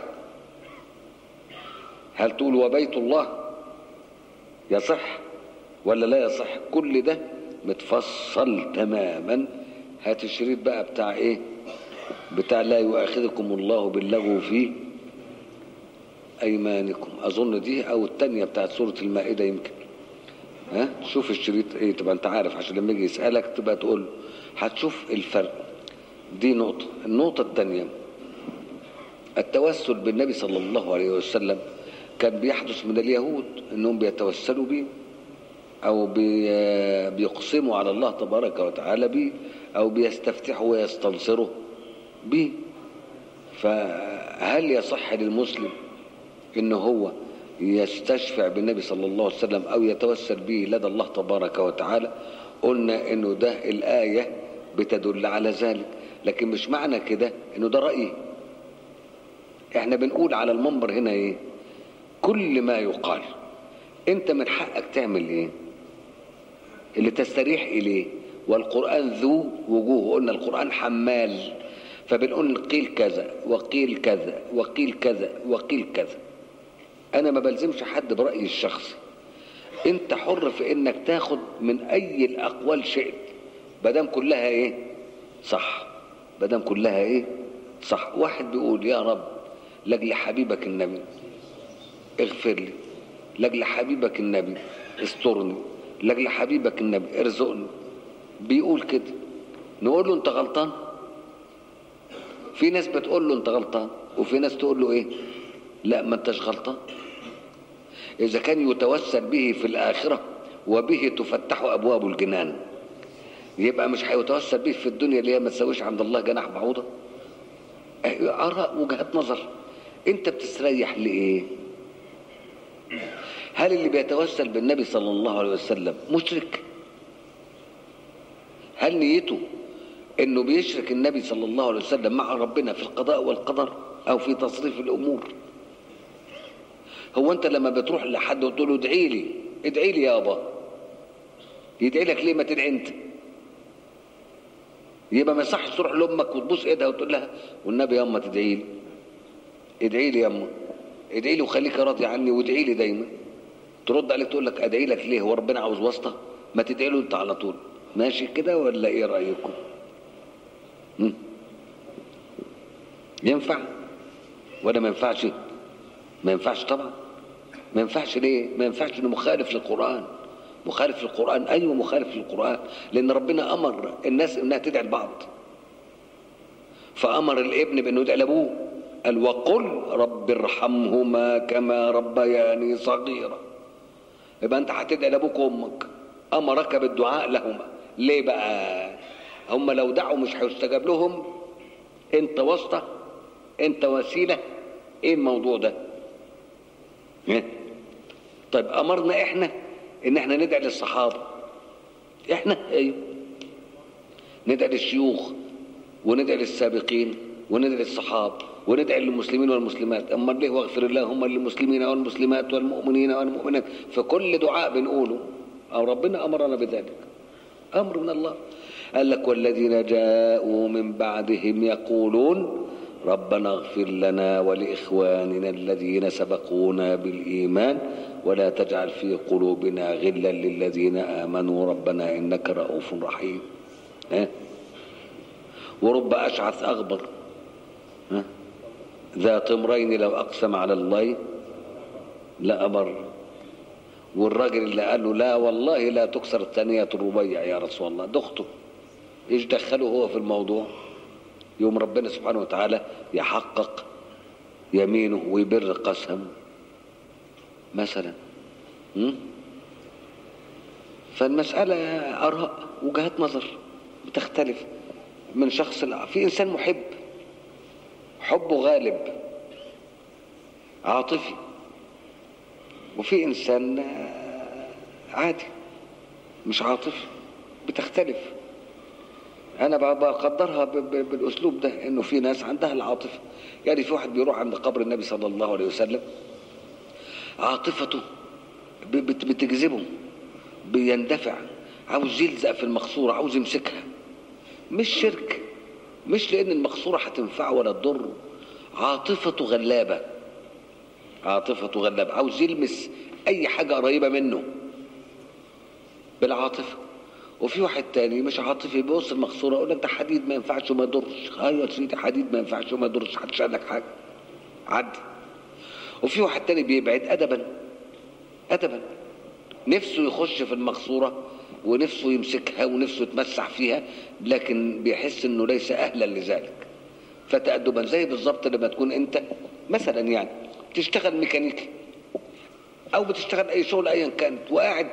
هل تقول وبيت الله يصح ولا لا يصح كل ده متفصل تماما هات الشريط بقى بتاع ايه بتاع لا يؤاخذكم الله باللغو في ايمانكم اظن دي او التانية بتاعت سورة المائدة يمكن ها شوف الشريط ايه تبقى انت عارف عشان لما يجي يسألك تبقى تقول هتشوف الفرق دي نقطة النقطة التانية التوسل بالنبي صلى الله عليه وسلم كان بيحدث من اليهود انهم بيتوسلوا بيه او بي بيقسموا على الله تبارك وتعالى بيه او بيستفتحوا ويستنصروا بيه فهل يصح للمسلم ان هو يستشفع بالنبي صلى الله عليه وسلم او يتوسل به لدى الله تبارك وتعالى قلنا انه ده الايه بتدل على ذلك لكن مش معنى كده انه ده رايي احنا بنقول على المنبر هنا ايه كل ما يقال انت من حقك تعمل ايه اللي تستريح اليه والقران ذو وجوه قلنا القران حمال فبنقول قيل كذا وقيل كذا وقيل كذا وقيل كذا انا ما بلزمش حد برايي الشخصي انت حر في انك تاخد من اي الاقوال شئت بدام كلها ايه صح بدام كلها ايه صح واحد بيقول يا رب لاجل حبيبك النبي اغفر لي لاجل حبيبك النبي استرني لاجل حبيبك النبي ارزقني بيقول كده نقول له انت غلطان في ناس بتقول له انت غلطان وفي ناس تقول له ايه لا ما انتش غلطان اذا كان يتوسل به في الاخره وبه تفتح ابواب الجنان يبقى مش هيتوسل به في الدنيا اللي هي ما تساويش عند الله جناح بعوضه اراء وجهات نظر انت بتستريح لايه هل اللي بيتوسل بالنبي صلى الله عليه وسلم مشرك هل نيته انه بيشرك النبي صلى الله عليه وسلم مع ربنا في القضاء والقدر او في تصريف الامور هو انت لما بتروح لحد وتقول له ادعي لي ادعي لي يابا يدعي لك ليه ما تدعي انت يبقى ما يصحش تروح لامك وتبوس ايدها وتقول لها والنبي يا اما تدعي لي ادعي لي يا اما ادعي لي وخليك راضي عني وادعي لي دايما ترد عليك تقول لك ادعي لك ليه هو ربنا عاوز واسطه ما تدعي له انت على طول ماشي كده ولا ايه رايكم مم. ينفع ولا ما ينفعش ما ينفعش طبعا ما ينفعش ليه ما ينفعش انه مخالف للقران مخالف للقران ايوه مخالف للقران لان ربنا امر الناس انها تدعي لبعض فامر الابن بانه يدعي لابوه قال وقل رب ارحمهما كما ربياني صغيرا يبقى انت هتدعي لابوك وامك امرك بالدعاء لهما ليه بقى هم لو دعوا مش هيستجاب لهم انت واسطه انت وسيله ايه الموضوع ده إيه؟ طيب امرنا احنا ان احنا ندعي للصحابه احنا ايوه ندعي للشيوخ وندعي للسابقين وندعي للصحابه وندعي للمسلمين والمسلمات اما ليه واغفر اللهم للمسلمين والمسلمات والمؤمنين والمؤمنات فكل دعاء بنقوله او ربنا امرنا بذلك امر من الله قال لك والذين جاءوا من بعدهم يقولون ربنا اغفر لنا ولاخواننا الذين سبقونا بالايمان ولا تجعل في قلوبنا غلا للذين امنوا ربنا انك رؤوف رحيم ها ورب اشعث اغبر ها ذا طمرين لو اقسم على الله لأبر والراجل اللي قال له لا والله لا تكسر الثانية الربيع يا رسول الله ده اخته ايش دخله هو في الموضوع يوم ربنا سبحانه وتعالى يحقق يمينه ويبر قسم مثلا م? فالمسألة آراء وجهات نظر بتختلف من شخص لآخر في إنسان محب حبه غالب عاطفي وفي إنسان عادي مش عاطفي بتختلف انا بقدرها بالاسلوب ده انه في ناس عندها العاطفه يعني في واحد بيروح عند قبر النبي صلى الله عليه وسلم عاطفته بتجذبه بيندفع عاوز يلزق في المقصوره عاوز يمسكها مش شرك مش لان المقصوره هتنفعه ولا تضره عاطفته غلابه عاطفته غلابه عاوز يلمس اي حاجه قريبه منه بالعاطفه وفي واحد تاني مش عاطفي بيبص المقصوره يقول لك ده حديد ما ينفعش وما يضرش ايوه يا سيدي حديد ما ينفعش وما يضرش محدش قال لك حاجه عدي وفي واحد تاني بيبعد ادبا ادبا نفسه يخش في المقصوره ونفسه يمسكها ونفسه يتمسح فيها لكن بيحس انه ليس اهلا لذلك فتأدبا زي بالظبط لما تكون انت مثلا يعني تشتغل ميكانيكي او بتشتغل اي شغل ايا كانت وقاعد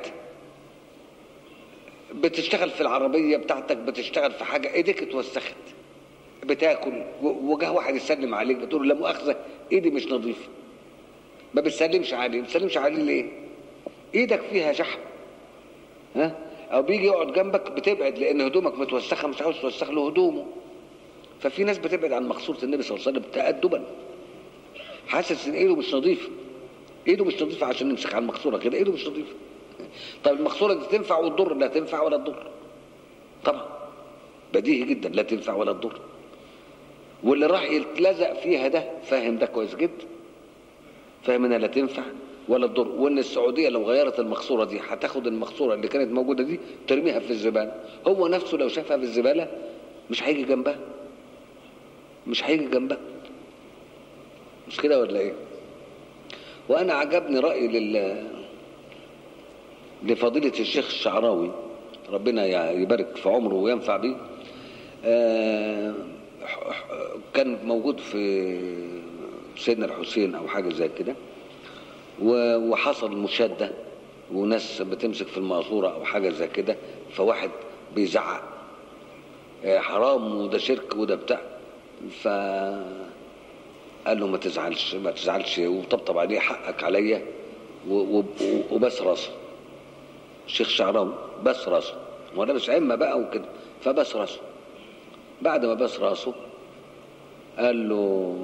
بتشتغل في العربية بتاعتك بتشتغل في حاجة ايديك اتوسخت بتاكل وجه واحد يسلم عليك بتقول له لا مؤاخذة ايدي مش نظيفة ما بتسلمش عليه ما بتسلمش عليه ليه ايدك فيها شحم ها او بيجي يقعد جنبك بتبعد لان هدومك متوسخة مش عاوز توسخ له هدومه ففي ناس بتبعد عن مقصورة النبي صلى الله عليه وسلم تأدبا حاسس ان ايده مش نظيفة ايده مش نظيفة عشان يمسك على المقصورة كده ايده مش نظيفة طيب المقصورة دي تنفع وتضر لا تنفع ولا تضر طبعا بديهي جدا لا تنفع ولا تضر واللي راح يتلزق فيها ده فاهم ده كويس جدا فاهم انها لا تنفع ولا تضر وان السعوديه لو غيرت المقصوره دي هتاخد المقصوره اللي كانت موجوده دي ترميها في الزباله هو نفسه لو شافها في الزباله مش هيجي جنبها مش هيجي جنبها مش كده ولا ايه وانا عجبني راي لل لفضيلة الشيخ الشعراوي ربنا يبارك في عمره وينفع به آه كان موجود في سيدنا الحسين او حاجة زي كده وحصل مشادة وناس بتمسك في المقصورة او حاجة زي كده فواحد بيزعق آه حرام وده شرك وده بتاع ف قال له ما تزعلش ما تزعلش وطبطب عليه حقك عليا وبس راسه الشيخ شعراوي بس راسه هو لابس عمه بقى وكده فبس راسه بعد ما بس راسه قال له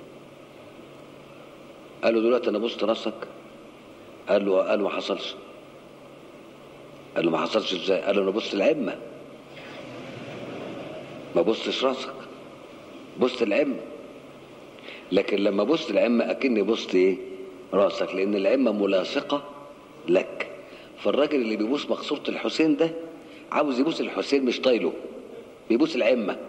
قال له دلوقتي انا بصت راسك قال له قال له ما حصلش قال له ما حصلش ازاي قال له انا بصت العمه ما بصتش راسك بصت العمه لكن لما بصت العمه اكني بصت ايه راسك لان العمه ملاصقه لك فالراجل اللي بيبوس مقصورة الحسين ده عاوز يبوس الحسين مش طايله بيبوس العمة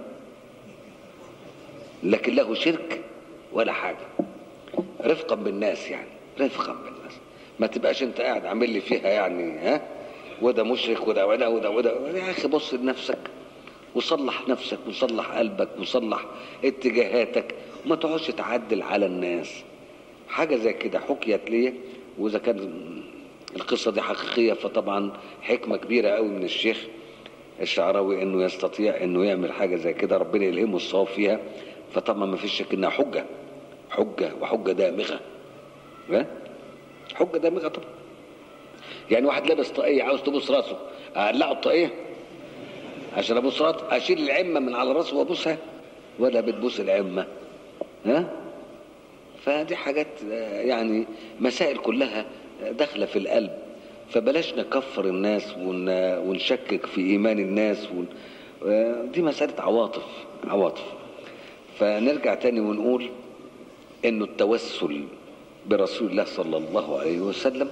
لكن له شرك ولا حاجة رفقا بالناس يعني رفقا بالناس ما تبقاش انت قاعد عامل لي فيها يعني ها وده مشرك وده وده وده وده يا اخي بص لنفسك وصلح نفسك وصلح قلبك وصلح اتجاهاتك وما تقعدش تعدل على الناس حاجة زي كده حكيت لي وإذا كان القصة دي حقيقية فطبعا حكمة كبيرة قوي من الشيخ الشعراوي انه يستطيع انه يعمل حاجة زي كده ربنا يلهمه الصواب فيها فطبعا ما فيش شك انها حجة حجة وحجة دامغة ها؟ حجة دامغة طبعا يعني واحد لابس طاقية عاوز تبوس راسه اقلعه الطاقية عشان ابوس راسه اشيل العمة من على راسه وابوسها ولا بتبوس العمة ها فدي حاجات آه، يعني مسائل كلها داخلة في القلب فبلاش نكفر الناس ون... ونشكك في ايمان الناس ون... آه، دي مسألة عواطف عواطف فنرجع تاني ونقول انه التوسل برسول الله صلى الله عليه وسلم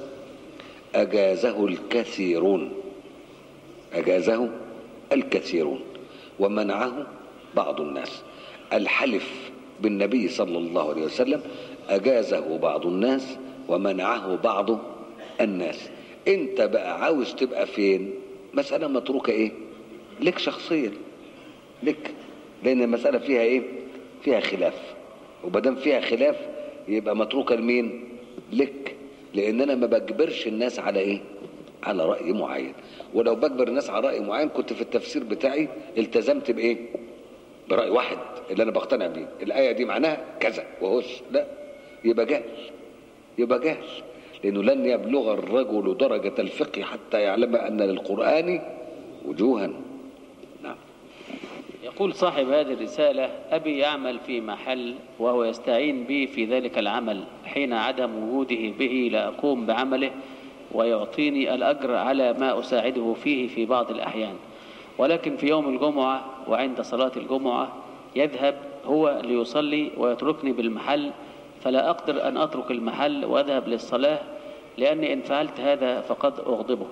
اجازه الكثيرون اجازه الكثيرون ومنعه بعض الناس الحلف بالنبي صلى الله عليه وسلم اجازه بعض الناس ومنعه بعض الناس انت بقى عاوز تبقى فين مسألة متروكة ايه لك شخصيا لك لان المسألة فيها ايه فيها خلاف وبدام فيها خلاف يبقى متروكة لمين لك لان انا ما بجبرش الناس على ايه على رأي معين ولو بجبر الناس على رأي معين كنت في التفسير بتاعي التزمت بايه برأي واحد اللي انا بقتنع بيه الآية دي معناها كذا وهوش لا يبقى جهل يبقى جهل لأنه لن يبلغ الرجل درجة الفقه حتى يعلم أن للقرآن وجوها نعم
يقول صاحب هذه الرسالة أبي يعمل في محل وهو يستعين بي في ذلك العمل حين عدم وجوده به لأقوم بعمله ويعطيني الأجر على ما أساعده فيه في بعض الأحيان ولكن في يوم الجمعة وعند صلاة الجمعة يذهب هو ليصلي ويتركني بالمحل فلا أقدر أن أترك المحل وأذهب للصلاة لأني إن فعلت هذا فقد أغضبه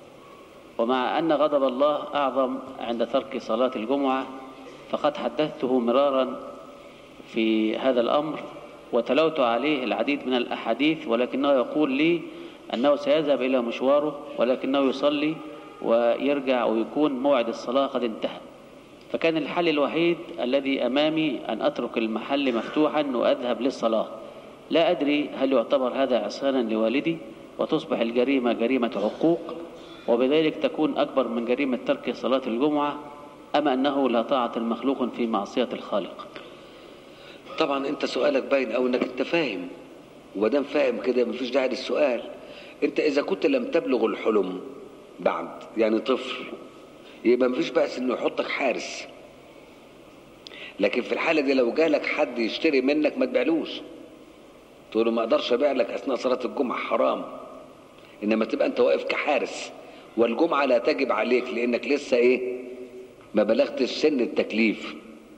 ومع أن غضب الله أعظم عند ترك صلاة الجمعة فقد حدثته مرارا في هذا الأمر وتلوت عليه العديد من الأحاديث ولكنه يقول لي أنه سيذهب إلى مشواره ولكنه يصلي ويرجع ويكون موعد الصلاة قد انتهى فكان الحل الوحيد الذي أمامي أن أترك المحل مفتوحا وأذهب للصلاة لا أدري هل يعتبر هذا عصيانا لوالدي وتصبح الجريمة جريمة عقوق وبذلك تكون أكبر من جريمة ترك صلاة الجمعة أم أنه لا طاعة المخلوق في معصية الخالق
طبعا انت سؤالك باين او انك انت فاهم ودام فاهم كده مفيش داعي للسؤال انت اذا كنت لم تبلغ الحلم بعد يعني طفل يبقى مفيش بأس انه يحطك حارس لكن في الحالة دي لو جالك حد يشتري منك ما تبيعلوش تقول له ما اقدرش ابيع لك اثناء صلاة الجمعة حرام انما تبقى انت واقف كحارس والجمعة لا تجب عليك لانك لسه ايه ما بلغتش سن التكليف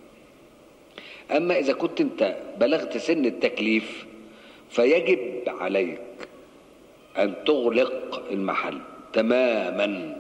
اما اذا كنت انت بلغت سن التكليف فيجب عليك ان تغلق المحل تماما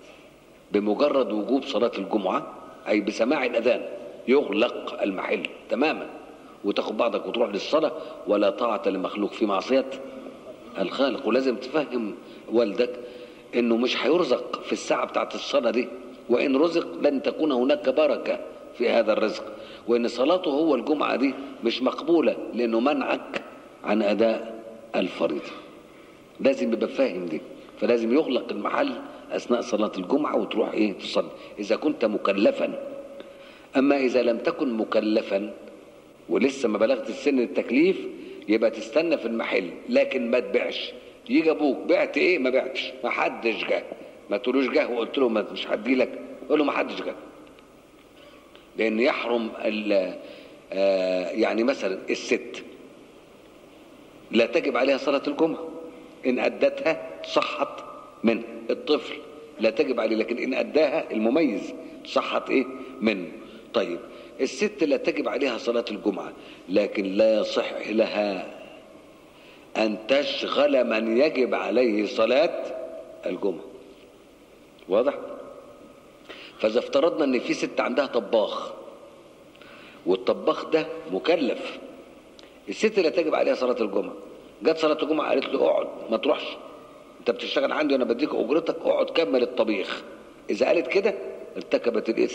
بمجرد وجوب صلاة الجمعة أي بسماع الأذان يغلق المحل تماما وتاخد بعضك وتروح للصلاة ولا طاعة لمخلوق في معصية الخالق ولازم تفهم والدك انه مش هيرزق في الساعة بتاعت الصلاة دي وان رزق لن تكون هناك بركة في هذا الرزق وان صلاته هو الجمعة دي مش مقبولة لانه منعك عن اداء الفريضة لازم يبقى فاهم دي فلازم يغلق المحل اثناء صلاة الجمعة وتروح ايه تصلي اذا كنت مكلفا اما اذا لم تكن مكلفا ولسه ما بلغت السن التكليف يبقى تستنى في المحل لكن ما تبيعش يجي ابوك بعت ايه ما بعتش ما حدش جه ما تقولوش جه وقلت له ما مش هدي لك قول له ما حدش جه لان يحرم ال آه يعني مثلا الست لا تجب عليها صلاة الجمعة إن أدتها صحت منه الطفل لا تجب عليه لكن إن أداها المميز صحت إيه منه طيب الست لا تجب عليها صلاة الجمعة لكن لا يصح لها أن تشغل من يجب عليه صلاة الجمعة واضح؟ فإذا افترضنا إن في ست عندها طباخ والطباخ ده مكلف الست لا تجب عليها صلاة الجمعة جت صلاة الجمعة قالت له اقعد ما تروحش انت بتشتغل عندي وانا بديك اجرتك اقعد كمل الطبيخ اذا قالت كده ارتكبت الاثم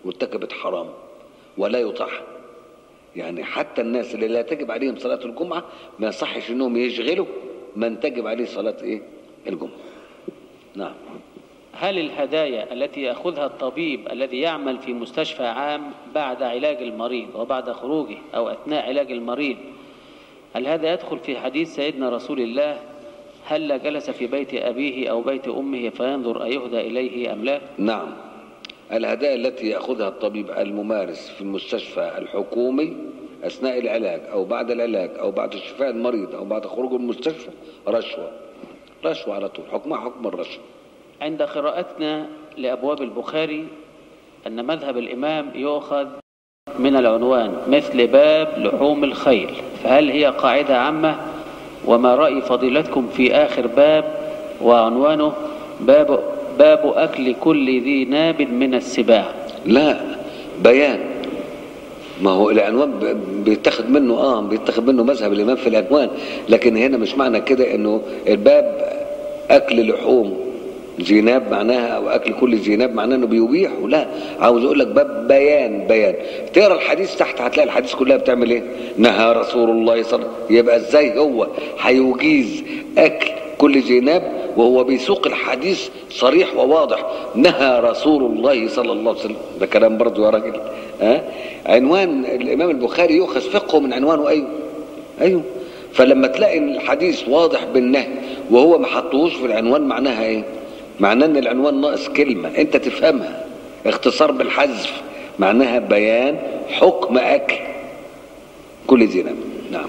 مرتكبة حرام ولا يطاع يعني حتى الناس اللي لا تجب عليهم صلاة الجمعة ما يصحش انهم يشغلوا من تجب عليه صلاة ايه الجمعة نعم
هل الهدايا التي يأخذها الطبيب الذي يعمل في مستشفى عام بعد علاج المريض وبعد خروجه أو أثناء علاج المريض هل هذا يدخل في حديث سيدنا رسول الله هل جلس في بيت أبيه أو بيت أمه فينظر أيهدى إليه أم لا
نعم الهدايا التي يأخذها الطبيب الممارس في المستشفى الحكومي أثناء العلاج أو بعد العلاج أو بعد شفاء المريض أو بعد خروجه من المستشفى رشوة رشوة على طول حكمها حكم الرشوة
عند قراءتنا لأبواب البخاري أن مذهب الإمام يؤخذ من العنوان مثل باب لحوم الخيل فهل هي قاعدة عامة وما رأي فضيلتكم في آخر باب وعنوانه باب, باب أكل كل ذي ناب من السباع
لا بيان ما هو العنوان ب- بيتاخد منه اه بيتاخد منه مذهب الامام في العنوان لكن هنا مش معنى كده انه الباب اكل لحوم زيناب معناها او اكل كل زيناب معناه انه بيبيحه لا عاوز اقول لك باب بيان بيان تقرا الحديث تحت هتلاقي الحديث كلها بتعمل ايه نهى رسول الله صلى الله عليه وسلم يبقى ازاي هو هيجيز اكل كل زيناب وهو بيسوق الحديث صريح وواضح نهى رسول الله صلى الله عليه وسلم ده كلام برضه يا راجل ها عنوان الامام البخاري يؤخذ فقهه من عنوانه ايوه ايوه فلما تلاقي ان الحديث واضح بالنهي وهو ما حطوش في العنوان معناها ايه معناه ان العنوان ناقص كلمه انت تفهمها اختصار بالحذف معناها بيان حكم اكل كل زينب نعم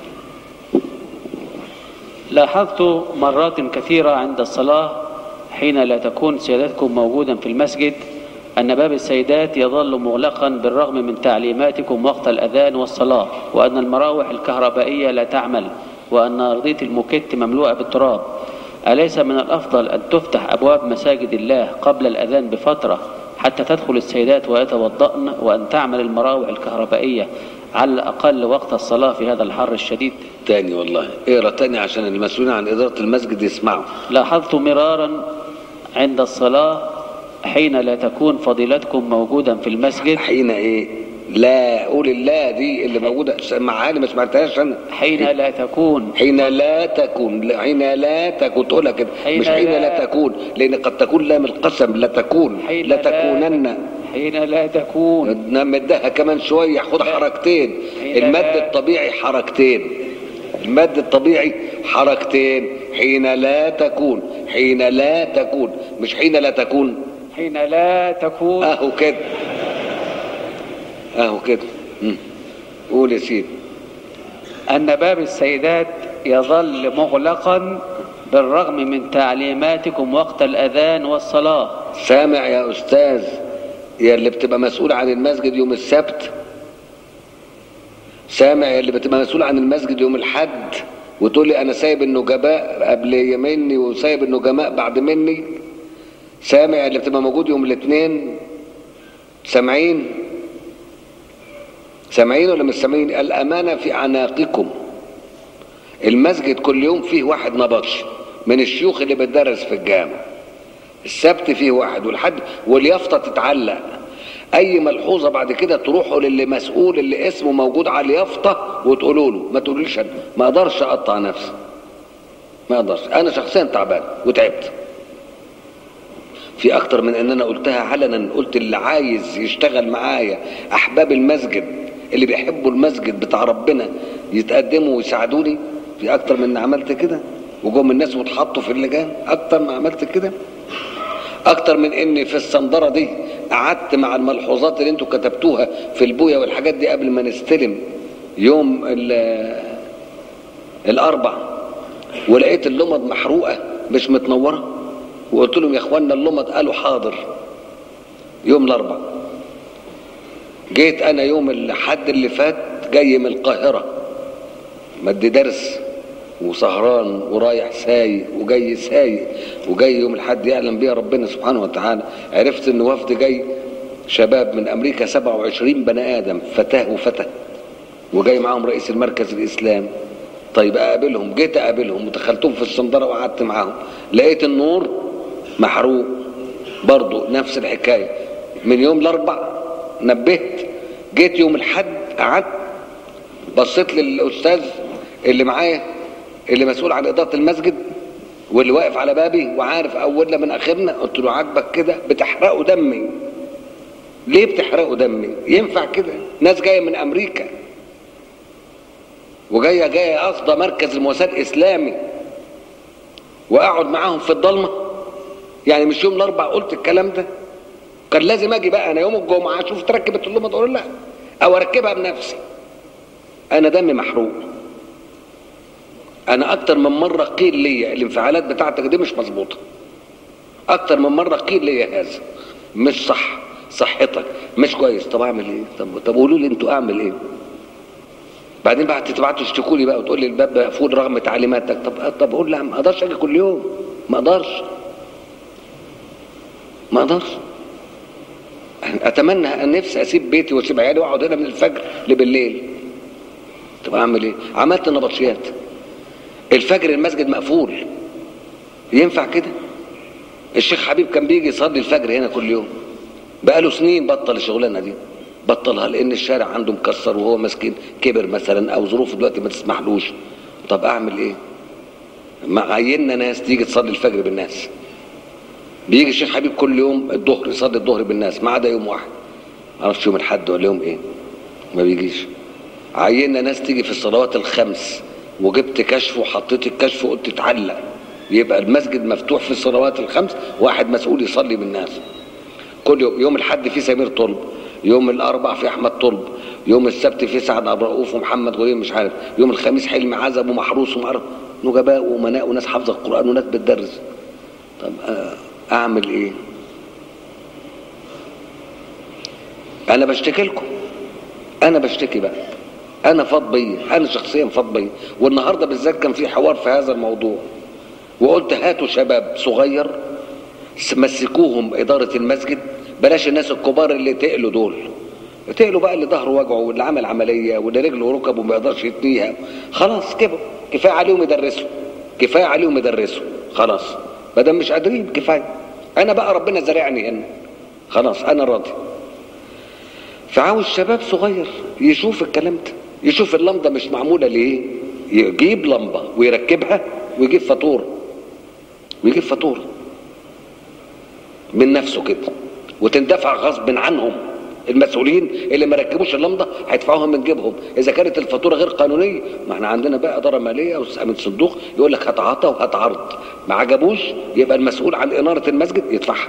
لاحظت مرات كثيرة عند الصلاة حين لا تكون سيادتكم موجودا في المسجد أن باب السيدات يظل مغلقا بالرغم من تعليماتكم وقت الأذان والصلاة وأن المراوح الكهربائية لا تعمل وأن أرضية الموكيت مملوءة بالتراب أليس من الأفضل أن تفتح أبواب مساجد الله قبل الأذان بفترة حتى تدخل السيدات ويتوضأن وأن تعمل المراوح الكهربائية على الأقل وقت الصلاة في هذا الحر الشديد
تاني والله اقرا تاني عشان المسؤولين عن اداره المسجد يسمعوا
لاحظت مرارا عند الصلاة حين لا تكون فضيلتكم موجودا في المسجد
حين ايه لا قول الله دي اللي موجوده سمعها لي ما سمعتهاش انا
حين لا تكون
حين لا تكون لا- حين لا تكون تقولها كده
حين
مش حين
لا-
لا تكون لان قد تكون لام القسم لا تكون
حين
لا تكونن
حين لا تكون
نمدها كمان شويه خد حركتين
حين
المد
لا-
الطبيعي حركتين المد الطبيعي حركتين حين لا تكون حين لا تكون مش حين لا تكون
حين لا تكون
اهو كده اهو كده مم. قول يا سيدي
أن باب السيدات يظل مغلقا بالرغم من تعليماتكم وقت الأذان والصلاة
سامع يا استاذ يا اللي بتبقى مسؤول عن المسجد يوم السبت سامع يا اللي بتبقى مسؤول عن المسجد يوم الحد وتقول لي انا سايب النجباء قبل مني وسايب النجماء بعد مني سامع يا اللي بتبقى موجود يوم الاثنين سامعين سامعين ولا مش سامعين الامانه في اعناقكم المسجد كل يوم فيه واحد نبطش من الشيوخ اللي بتدرس في الجامع السبت فيه واحد والحد واليافطه تتعلق اي ملحوظه بعد كده تروحوا للي مسؤول اللي اسمه موجود على اليافطه وتقولوا له ما تقوليش أنا. ما اقدرش اقطع نفسي ما اقدرش انا شخصيا تعبان وتعبت في اكتر من ان انا قلتها علنا قلت اللي عايز يشتغل معايا احباب المسجد اللي بيحبوا المسجد بتاع ربنا يتقدموا ويساعدوني في اكتر من ان عملت كده وجم الناس واتحطوا في اللجان اكتر ما عملت كده اكتر من ان في الصندره دي قعدت مع الملحوظات اللي انتوا كتبتوها في البويه والحاجات دي قبل ما نستلم يوم ال- الاربع ولقيت اللمض محروقه مش متنوره وقلت لهم يا اخوانا اللمض قالوا حاضر يوم الاربع جيت انا يوم الحد اللي فات جاي من القاهره مدي درس وسهران ورايح سايق وجاي سايق وجاي يوم الحد يعلم بيها ربنا سبحانه وتعالى عرفت ان وفد جاي شباب من امريكا 27 بني ادم فتاه وفتى وجاي معاهم رئيس المركز الاسلامي طيب اقابلهم جيت اقابلهم ودخلتهم في الصندره وقعدت معاهم لقيت النور محروق برضه نفس الحكايه من يوم الاربع نبهت جيت يوم الحد قعدت بصيت للاستاذ اللي معايا اللي مسؤول عن اداره المسجد واللي واقف على بابي وعارف اولنا من اخرنا قلت له عاجبك كده بتحرقوا دمي ليه بتحرقوا دمي ينفع كده ناس جايه من امريكا وجايه جايه قاصده مركز المواساة الاسلامي واقعد معاهم في الضلمه يعني مش يوم الاربع قلت الكلام ده كان لازم اجي بقى انا يوم الجمعه اشوف تركبت اللمبه تقول لا او اركبها بنفسي انا دمي محروق انا اكتر من مره قيل لي الانفعالات بتاعتك دي مش مظبوطه اكتر من مره قيل لي هذا مش صح صحتك مش كويس طب اعمل ايه طب طب قولوا لي انتوا اعمل ايه بعدين بقى تبعتوا تشتكوا لي بقى وتقول لي الباب مقفول رغم تعليماتك طب طب قول لي ما اقدرش اجي كل يوم ما اقدرش ما اقدرش اتمنى ان نفسي اسيب بيتي واسيب عيالي واقعد هنا من الفجر لبالليل طب اعمل ايه عملت نبطشيات الفجر المسجد مقفول ينفع كده الشيخ حبيب كان بيجي يصلي الفجر هنا كل يوم بقاله سنين بطل الشغلانه دي بطلها لان الشارع عنده مكسر وهو مسكين كبر مثلا او ظروفه دلوقتي ما تسمحلوش طب اعمل ايه ما عيننا ناس تيجي تصلي الفجر بالناس بيجي الشيخ حبيب كل يوم الظهر يصلي الظهر بالناس ما عدا يوم واحد ما اعرفش يوم الاحد ولا يوم ايه ما بيجيش عيننا ناس تيجي في الصلوات الخمس وجبت كشف وحطيت الكشف وقلت اتعلق يبقى المسجد مفتوح في الصلوات الخمس واحد مسؤول يصلي بالناس كل يوم يوم الحد في سمير طلب يوم الاربع في احمد طلب يوم السبت في سعد عبد الرؤوف ومحمد غريب مش عارف يوم الخميس حلمي عزب ومحروس ومعرف نجباء وامناء وناس حافظه القران وناس بتدرس طب اعمل ايه انا بشتكي لكم انا بشتكي بقى انا فاض بيا انا شخصيا فاض بيا والنهارده بالذات كان في حوار في هذا الموضوع وقلت هاتوا شباب صغير مسكوهم اداره المسجد بلاش الناس الكبار اللي تقلوا دول تقلوا بقى اللي ظهره وجعه واللي عمل عمليه واللي رجله وركبه ما يقدرش يتنيها خلاص كده كفايه عليهم يدرسوا كفايه عليهم يدرسوا خلاص ما دام مش قادرين كفايه انا بقى ربنا زارعني هنا خلاص انا راضي فعاوز شباب صغير يشوف الكلام ده يشوف اللمضه مش معموله ليه يجيب لمبه ويركبها ويجيب فاتوره ويجيب فاتوره من نفسه كده وتندفع غصب عنهم المسؤولين اللي ما ركبوش اللمضه هيدفعوها من جيبهم اذا كانت الفاتوره غير قانونيه ما احنا عندنا بقى اداره ماليه من صندوق يقول لك هات عطا وهات عرض ما عجبوش يبقى المسؤول عن اناره المسجد يدفعها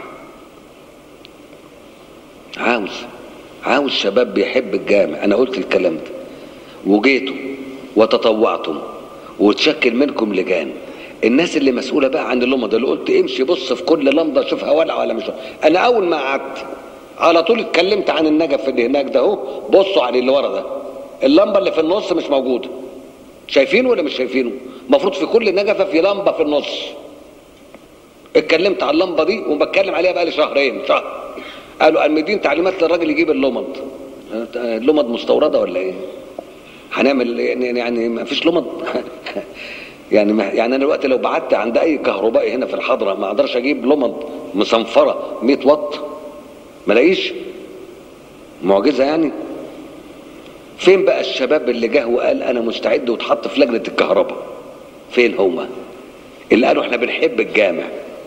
عاوز عاوز شباب بيحب الجامع انا قلت الكلام ده وجيتوا وتطوعتم وتشكل منكم لجان الناس اللي مسؤوله بقى عن اللمضه اللي قلت امشي بص في كل لمضه شوفها ولع ولا مش انا اول ما قعدت على طول اتكلمت عن النجف اللي هناك ده اهو بصوا على اللي ورا ده اللمبه اللي في النص مش موجوده شايفينه ولا مش شايفينه المفروض في كل نجفه في لمبه في النص اتكلمت على اللمبه دي وبتكلم عليها بقى لي شهرين شهر قالوا قال مدين تعليمات للراجل يجيب اللمض اللمض مستورده ولا ايه هنعمل يعني ما فيش لمض يعني ما يعني انا دلوقتي لو بعت عند اي كهربائي هنا في الحضره ما اقدرش اجيب لمض مصنفره 100 واط ما لاقيش معجزه يعني فين بقى الشباب اللي جه وقال انا مستعد واتحط في لجنه الكهرباء فين هما اللي قالوا احنا بنحب الجامع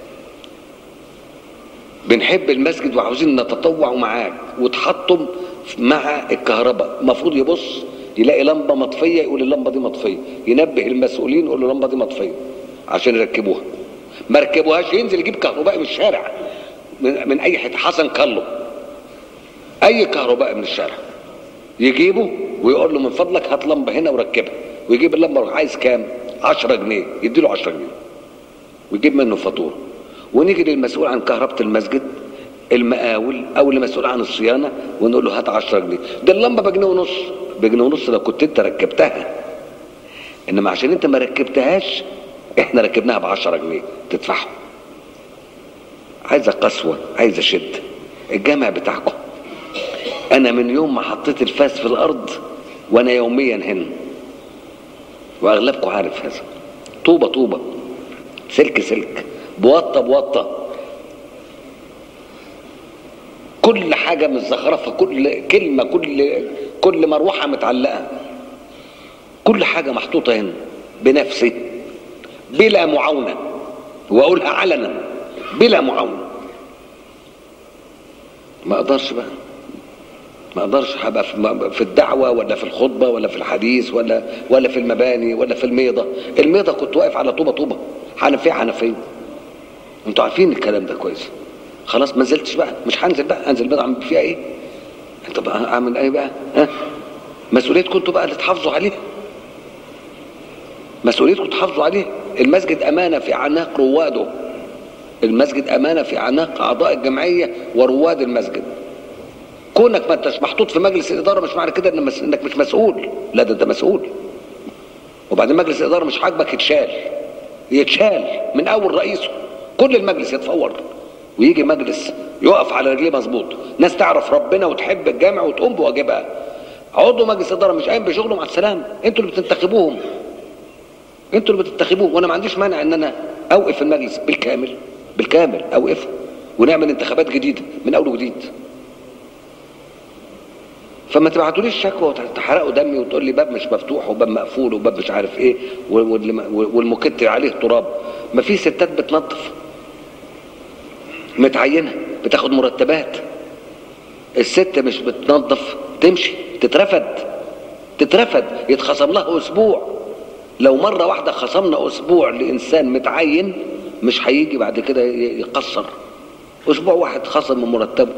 بنحب المسجد وعاوزين نتطوع معاك وتحطم مع الكهرباء المفروض يبص يلاقي لمبه مطفيه يقول اللمبه دي مطفيه ينبه المسؤولين يقول له اللمبه دي مطفيه عشان يركبوها ما ركبوهاش ينزل يجيب كهربائي من الشارع من, من اي حته حسن كله اي كهربائي من الشارع يجيبه ويقول له من فضلك هات لمبه هنا وركبها ويجيب اللمبه عايز كام 10 جنيه يدي له 10 جنيه ويجيب منه فاتوره ونيجي للمسؤول عن كهرباء المسجد المقاول او اللي مسؤول عن الصيانه ونقول له هات 10 جنيه ده اللمبه بجنيه ونص بجنيه ونص لو كنت انت ركبتها انما عشان انت ما ركبتهاش احنا ركبناها ب 10 جنيه تدفعهم عايزه قسوه عايزه شده الجامع بتاعكم انا من يوم ما حطيت الفاس في الارض وانا يوميا هنا واغلبكم عارف هذا طوبه طوبه سلك سلك بوطه بوطه كل حاجه متزخرفه كل كلمه كل كل مروحه متعلقه كل حاجه محطوطه هنا بنفسه بلا معاونه واقولها علنا بلا معاونه ما اقدرش بقى ما اقدرش هبقى في في الدعوه ولا في الخطبه ولا في الحديث ولا ولا في المباني ولا في الميضه الميضه كنت واقف على طوبه طوبه حنفيه حنفيه انتوا عارفين الكلام ده كويس خلاص ما نزلتش بقى مش هنزل بقى انزل بقى اعمل فيها ايه انت بقى اعمل ايه بقى ها مسؤوليتكم انتوا بقى اللي تحافظوا عليها مسؤوليتكم تحافظوا عليها المسجد امانه في اعناق رواده المسجد امانه في اعناق اعضاء الجمعيه ورواد المسجد كونك ما انتش محطوط في مجلس الاداره مش معنى كده إن مس- انك مش مسؤول لا ده انت مسؤول وبعدين مجلس الاداره مش عاجبك يتشال يتشال من اول رئيسه كل المجلس يتفور ويجي مجلس يقف على رجليه مظبوط ناس تعرف ربنا وتحب الجامع وتقوم بواجبها عضو مجلس الاداره مش قايم بشغله مع السلامه انتوا اللي بتنتخبوهم انتوا اللي بتنتخبوهم وانا ما عنديش مانع ان انا اوقف المجلس بالكامل بالكامل اوقفه ونعمل انتخابات جديده من اول وجديد فما تبعتوليش شكوى وتحرقوا دمي وتقول لي باب مش مفتوح وباب مقفول وباب مش عارف ايه وال- والمكت عليه تراب ما في ستات بتنظف متعينه بتاخد مرتبات الست مش بتنظف تمشي تترفد تترفد يتخصم لها اسبوع لو مره واحده خصمنا اسبوع لانسان متعين مش هيجي بعد كده ي- يقصر اسبوع واحد خصم من مرتبه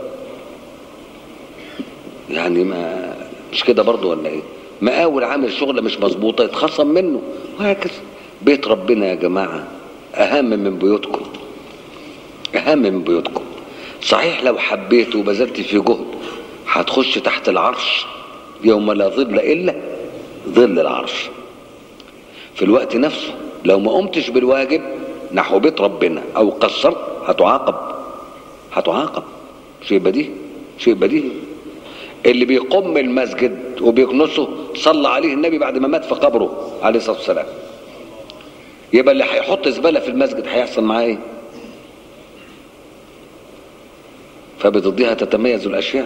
يعني ما مش كده برضو ولا ايه مقاول عامل شغله مش مظبوطه يتخصم منه وهكذا بيت ربنا يا جماعه اهم من بيوتكم اهم من بيوتكم صحيح لو حبيت وبذلت في جهد هتخش تحت العرش يوم لا ظل الا ظل العرش في الوقت نفسه لو ما قمتش بالواجب نحو بيت ربنا او قصرت هتعاقب هتعاقب شيء بديهي شيء بديهي اللي بيقم المسجد وبيكنسه صلى عليه النبي بعد ما مات في قبره عليه الصلاه والسلام يبقى اللي هيحط زباله في المسجد هيحصل معاه ايه فبضدها تتميز الاشياء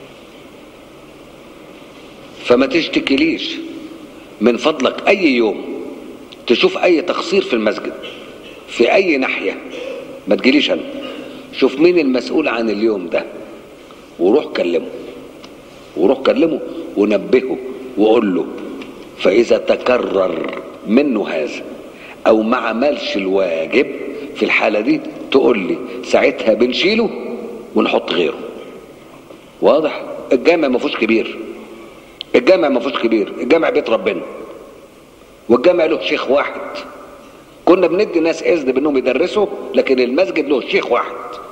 فما تشتكيليش من فضلك اي يوم تشوف اي تقصير في المسجد في اي ناحيه ما تجيليش انا شوف مين المسؤول عن اليوم ده وروح كلمه وروح كلمه ونبهه وقول له فاذا تكرر منه هذا او ما عملش الواجب في الحاله دي تقول لي ساعتها بنشيله ونحط غيره واضح الجامع ما فيهوش كبير الجامع ما فيهوش كبير الجامع بيت ربنا والجامع له شيخ واحد كنا بندي ناس اذن بانهم يدرسوا لكن المسجد له شيخ واحد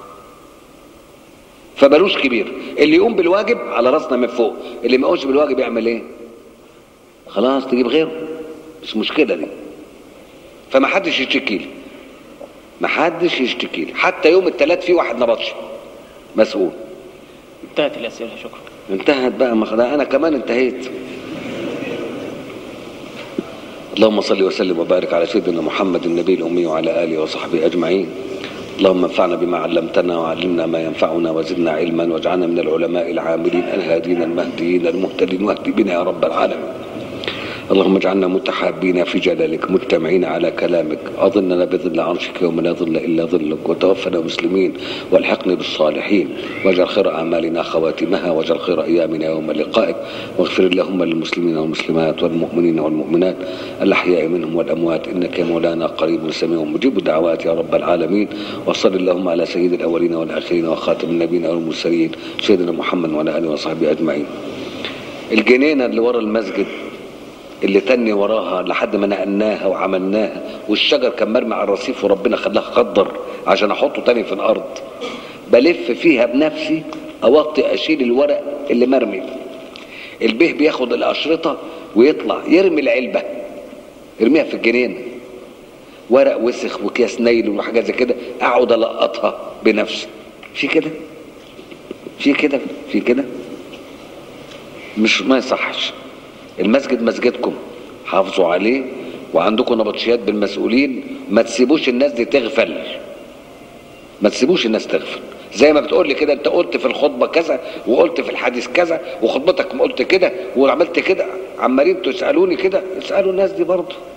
فمالوش كبير اللي يقوم بالواجب على راسنا من فوق اللي ما يقومش بالواجب يعمل ايه خلاص تجيب غيره مش مشكله دي فما حدش يشتكي لي ما حدش يشتكي لي حتى يوم الثلاث في واحد نبطش مسؤول
انتهت الأسئلة شكرا
انتهت بقى ما خلاص انا كمان انتهيت اللهم صل وسلم وبارك على سيدنا محمد النبي الامي وعلى اله وصحبه اجمعين اللهم انفعنا بما علمتنا وعلمنا ما ينفعنا وزدنا علما واجعلنا من العلماء العاملين الهادين المهديين المهتدين واهد بنا يا رب العالمين اللهم اجعلنا متحابين في جلالك مجتمعين على كلامك اظلنا بظل عرشك يوم لا ظل الا ظلك وتوفنا مسلمين والحقنا بالصالحين واجعل خير اعمالنا خواتمها واجعل خير ايامنا يوم لقائك واغفر اللهم للمسلمين والمسلمات والمؤمنين والمؤمنات الاحياء منهم والاموات انك يا مولانا قريب سميع مجيب الدعوات يا رب العالمين وصل اللهم على سيد الاولين والاخرين وخاتم النبيين والمرسلين سيدنا محمد وعلى اله وصحبه اجمعين الجنينه اللي ورا المسجد اللي تني وراها لحد ما نقلناها وعملناها والشجر كان مرمي على الرصيف وربنا خلاه خضر عشان احطه تاني في الارض بلف فيها بنفسي اوطي اشيل الورق اللي مرمي البيه بياخد الاشرطه ويطلع يرمي العلبه يرميها في الجنينه ورق وسخ وكياس نيل وحاجات زي كده اقعد القطها بنفسي في كده في كده في كده مش ما يصحش المسجد مسجدكم حافظوا عليه وعندكم نبطشيات بالمسؤولين ما تسيبوش الناس دي تغفل ما تسيبوش الناس تغفل زي ما بتقول لي كده انت قلت في الخطبه كذا وقلت في الحديث كذا وخطبتك قلت كده وعملت كده عمالين تسالوني كده اسالوا الناس دي برضه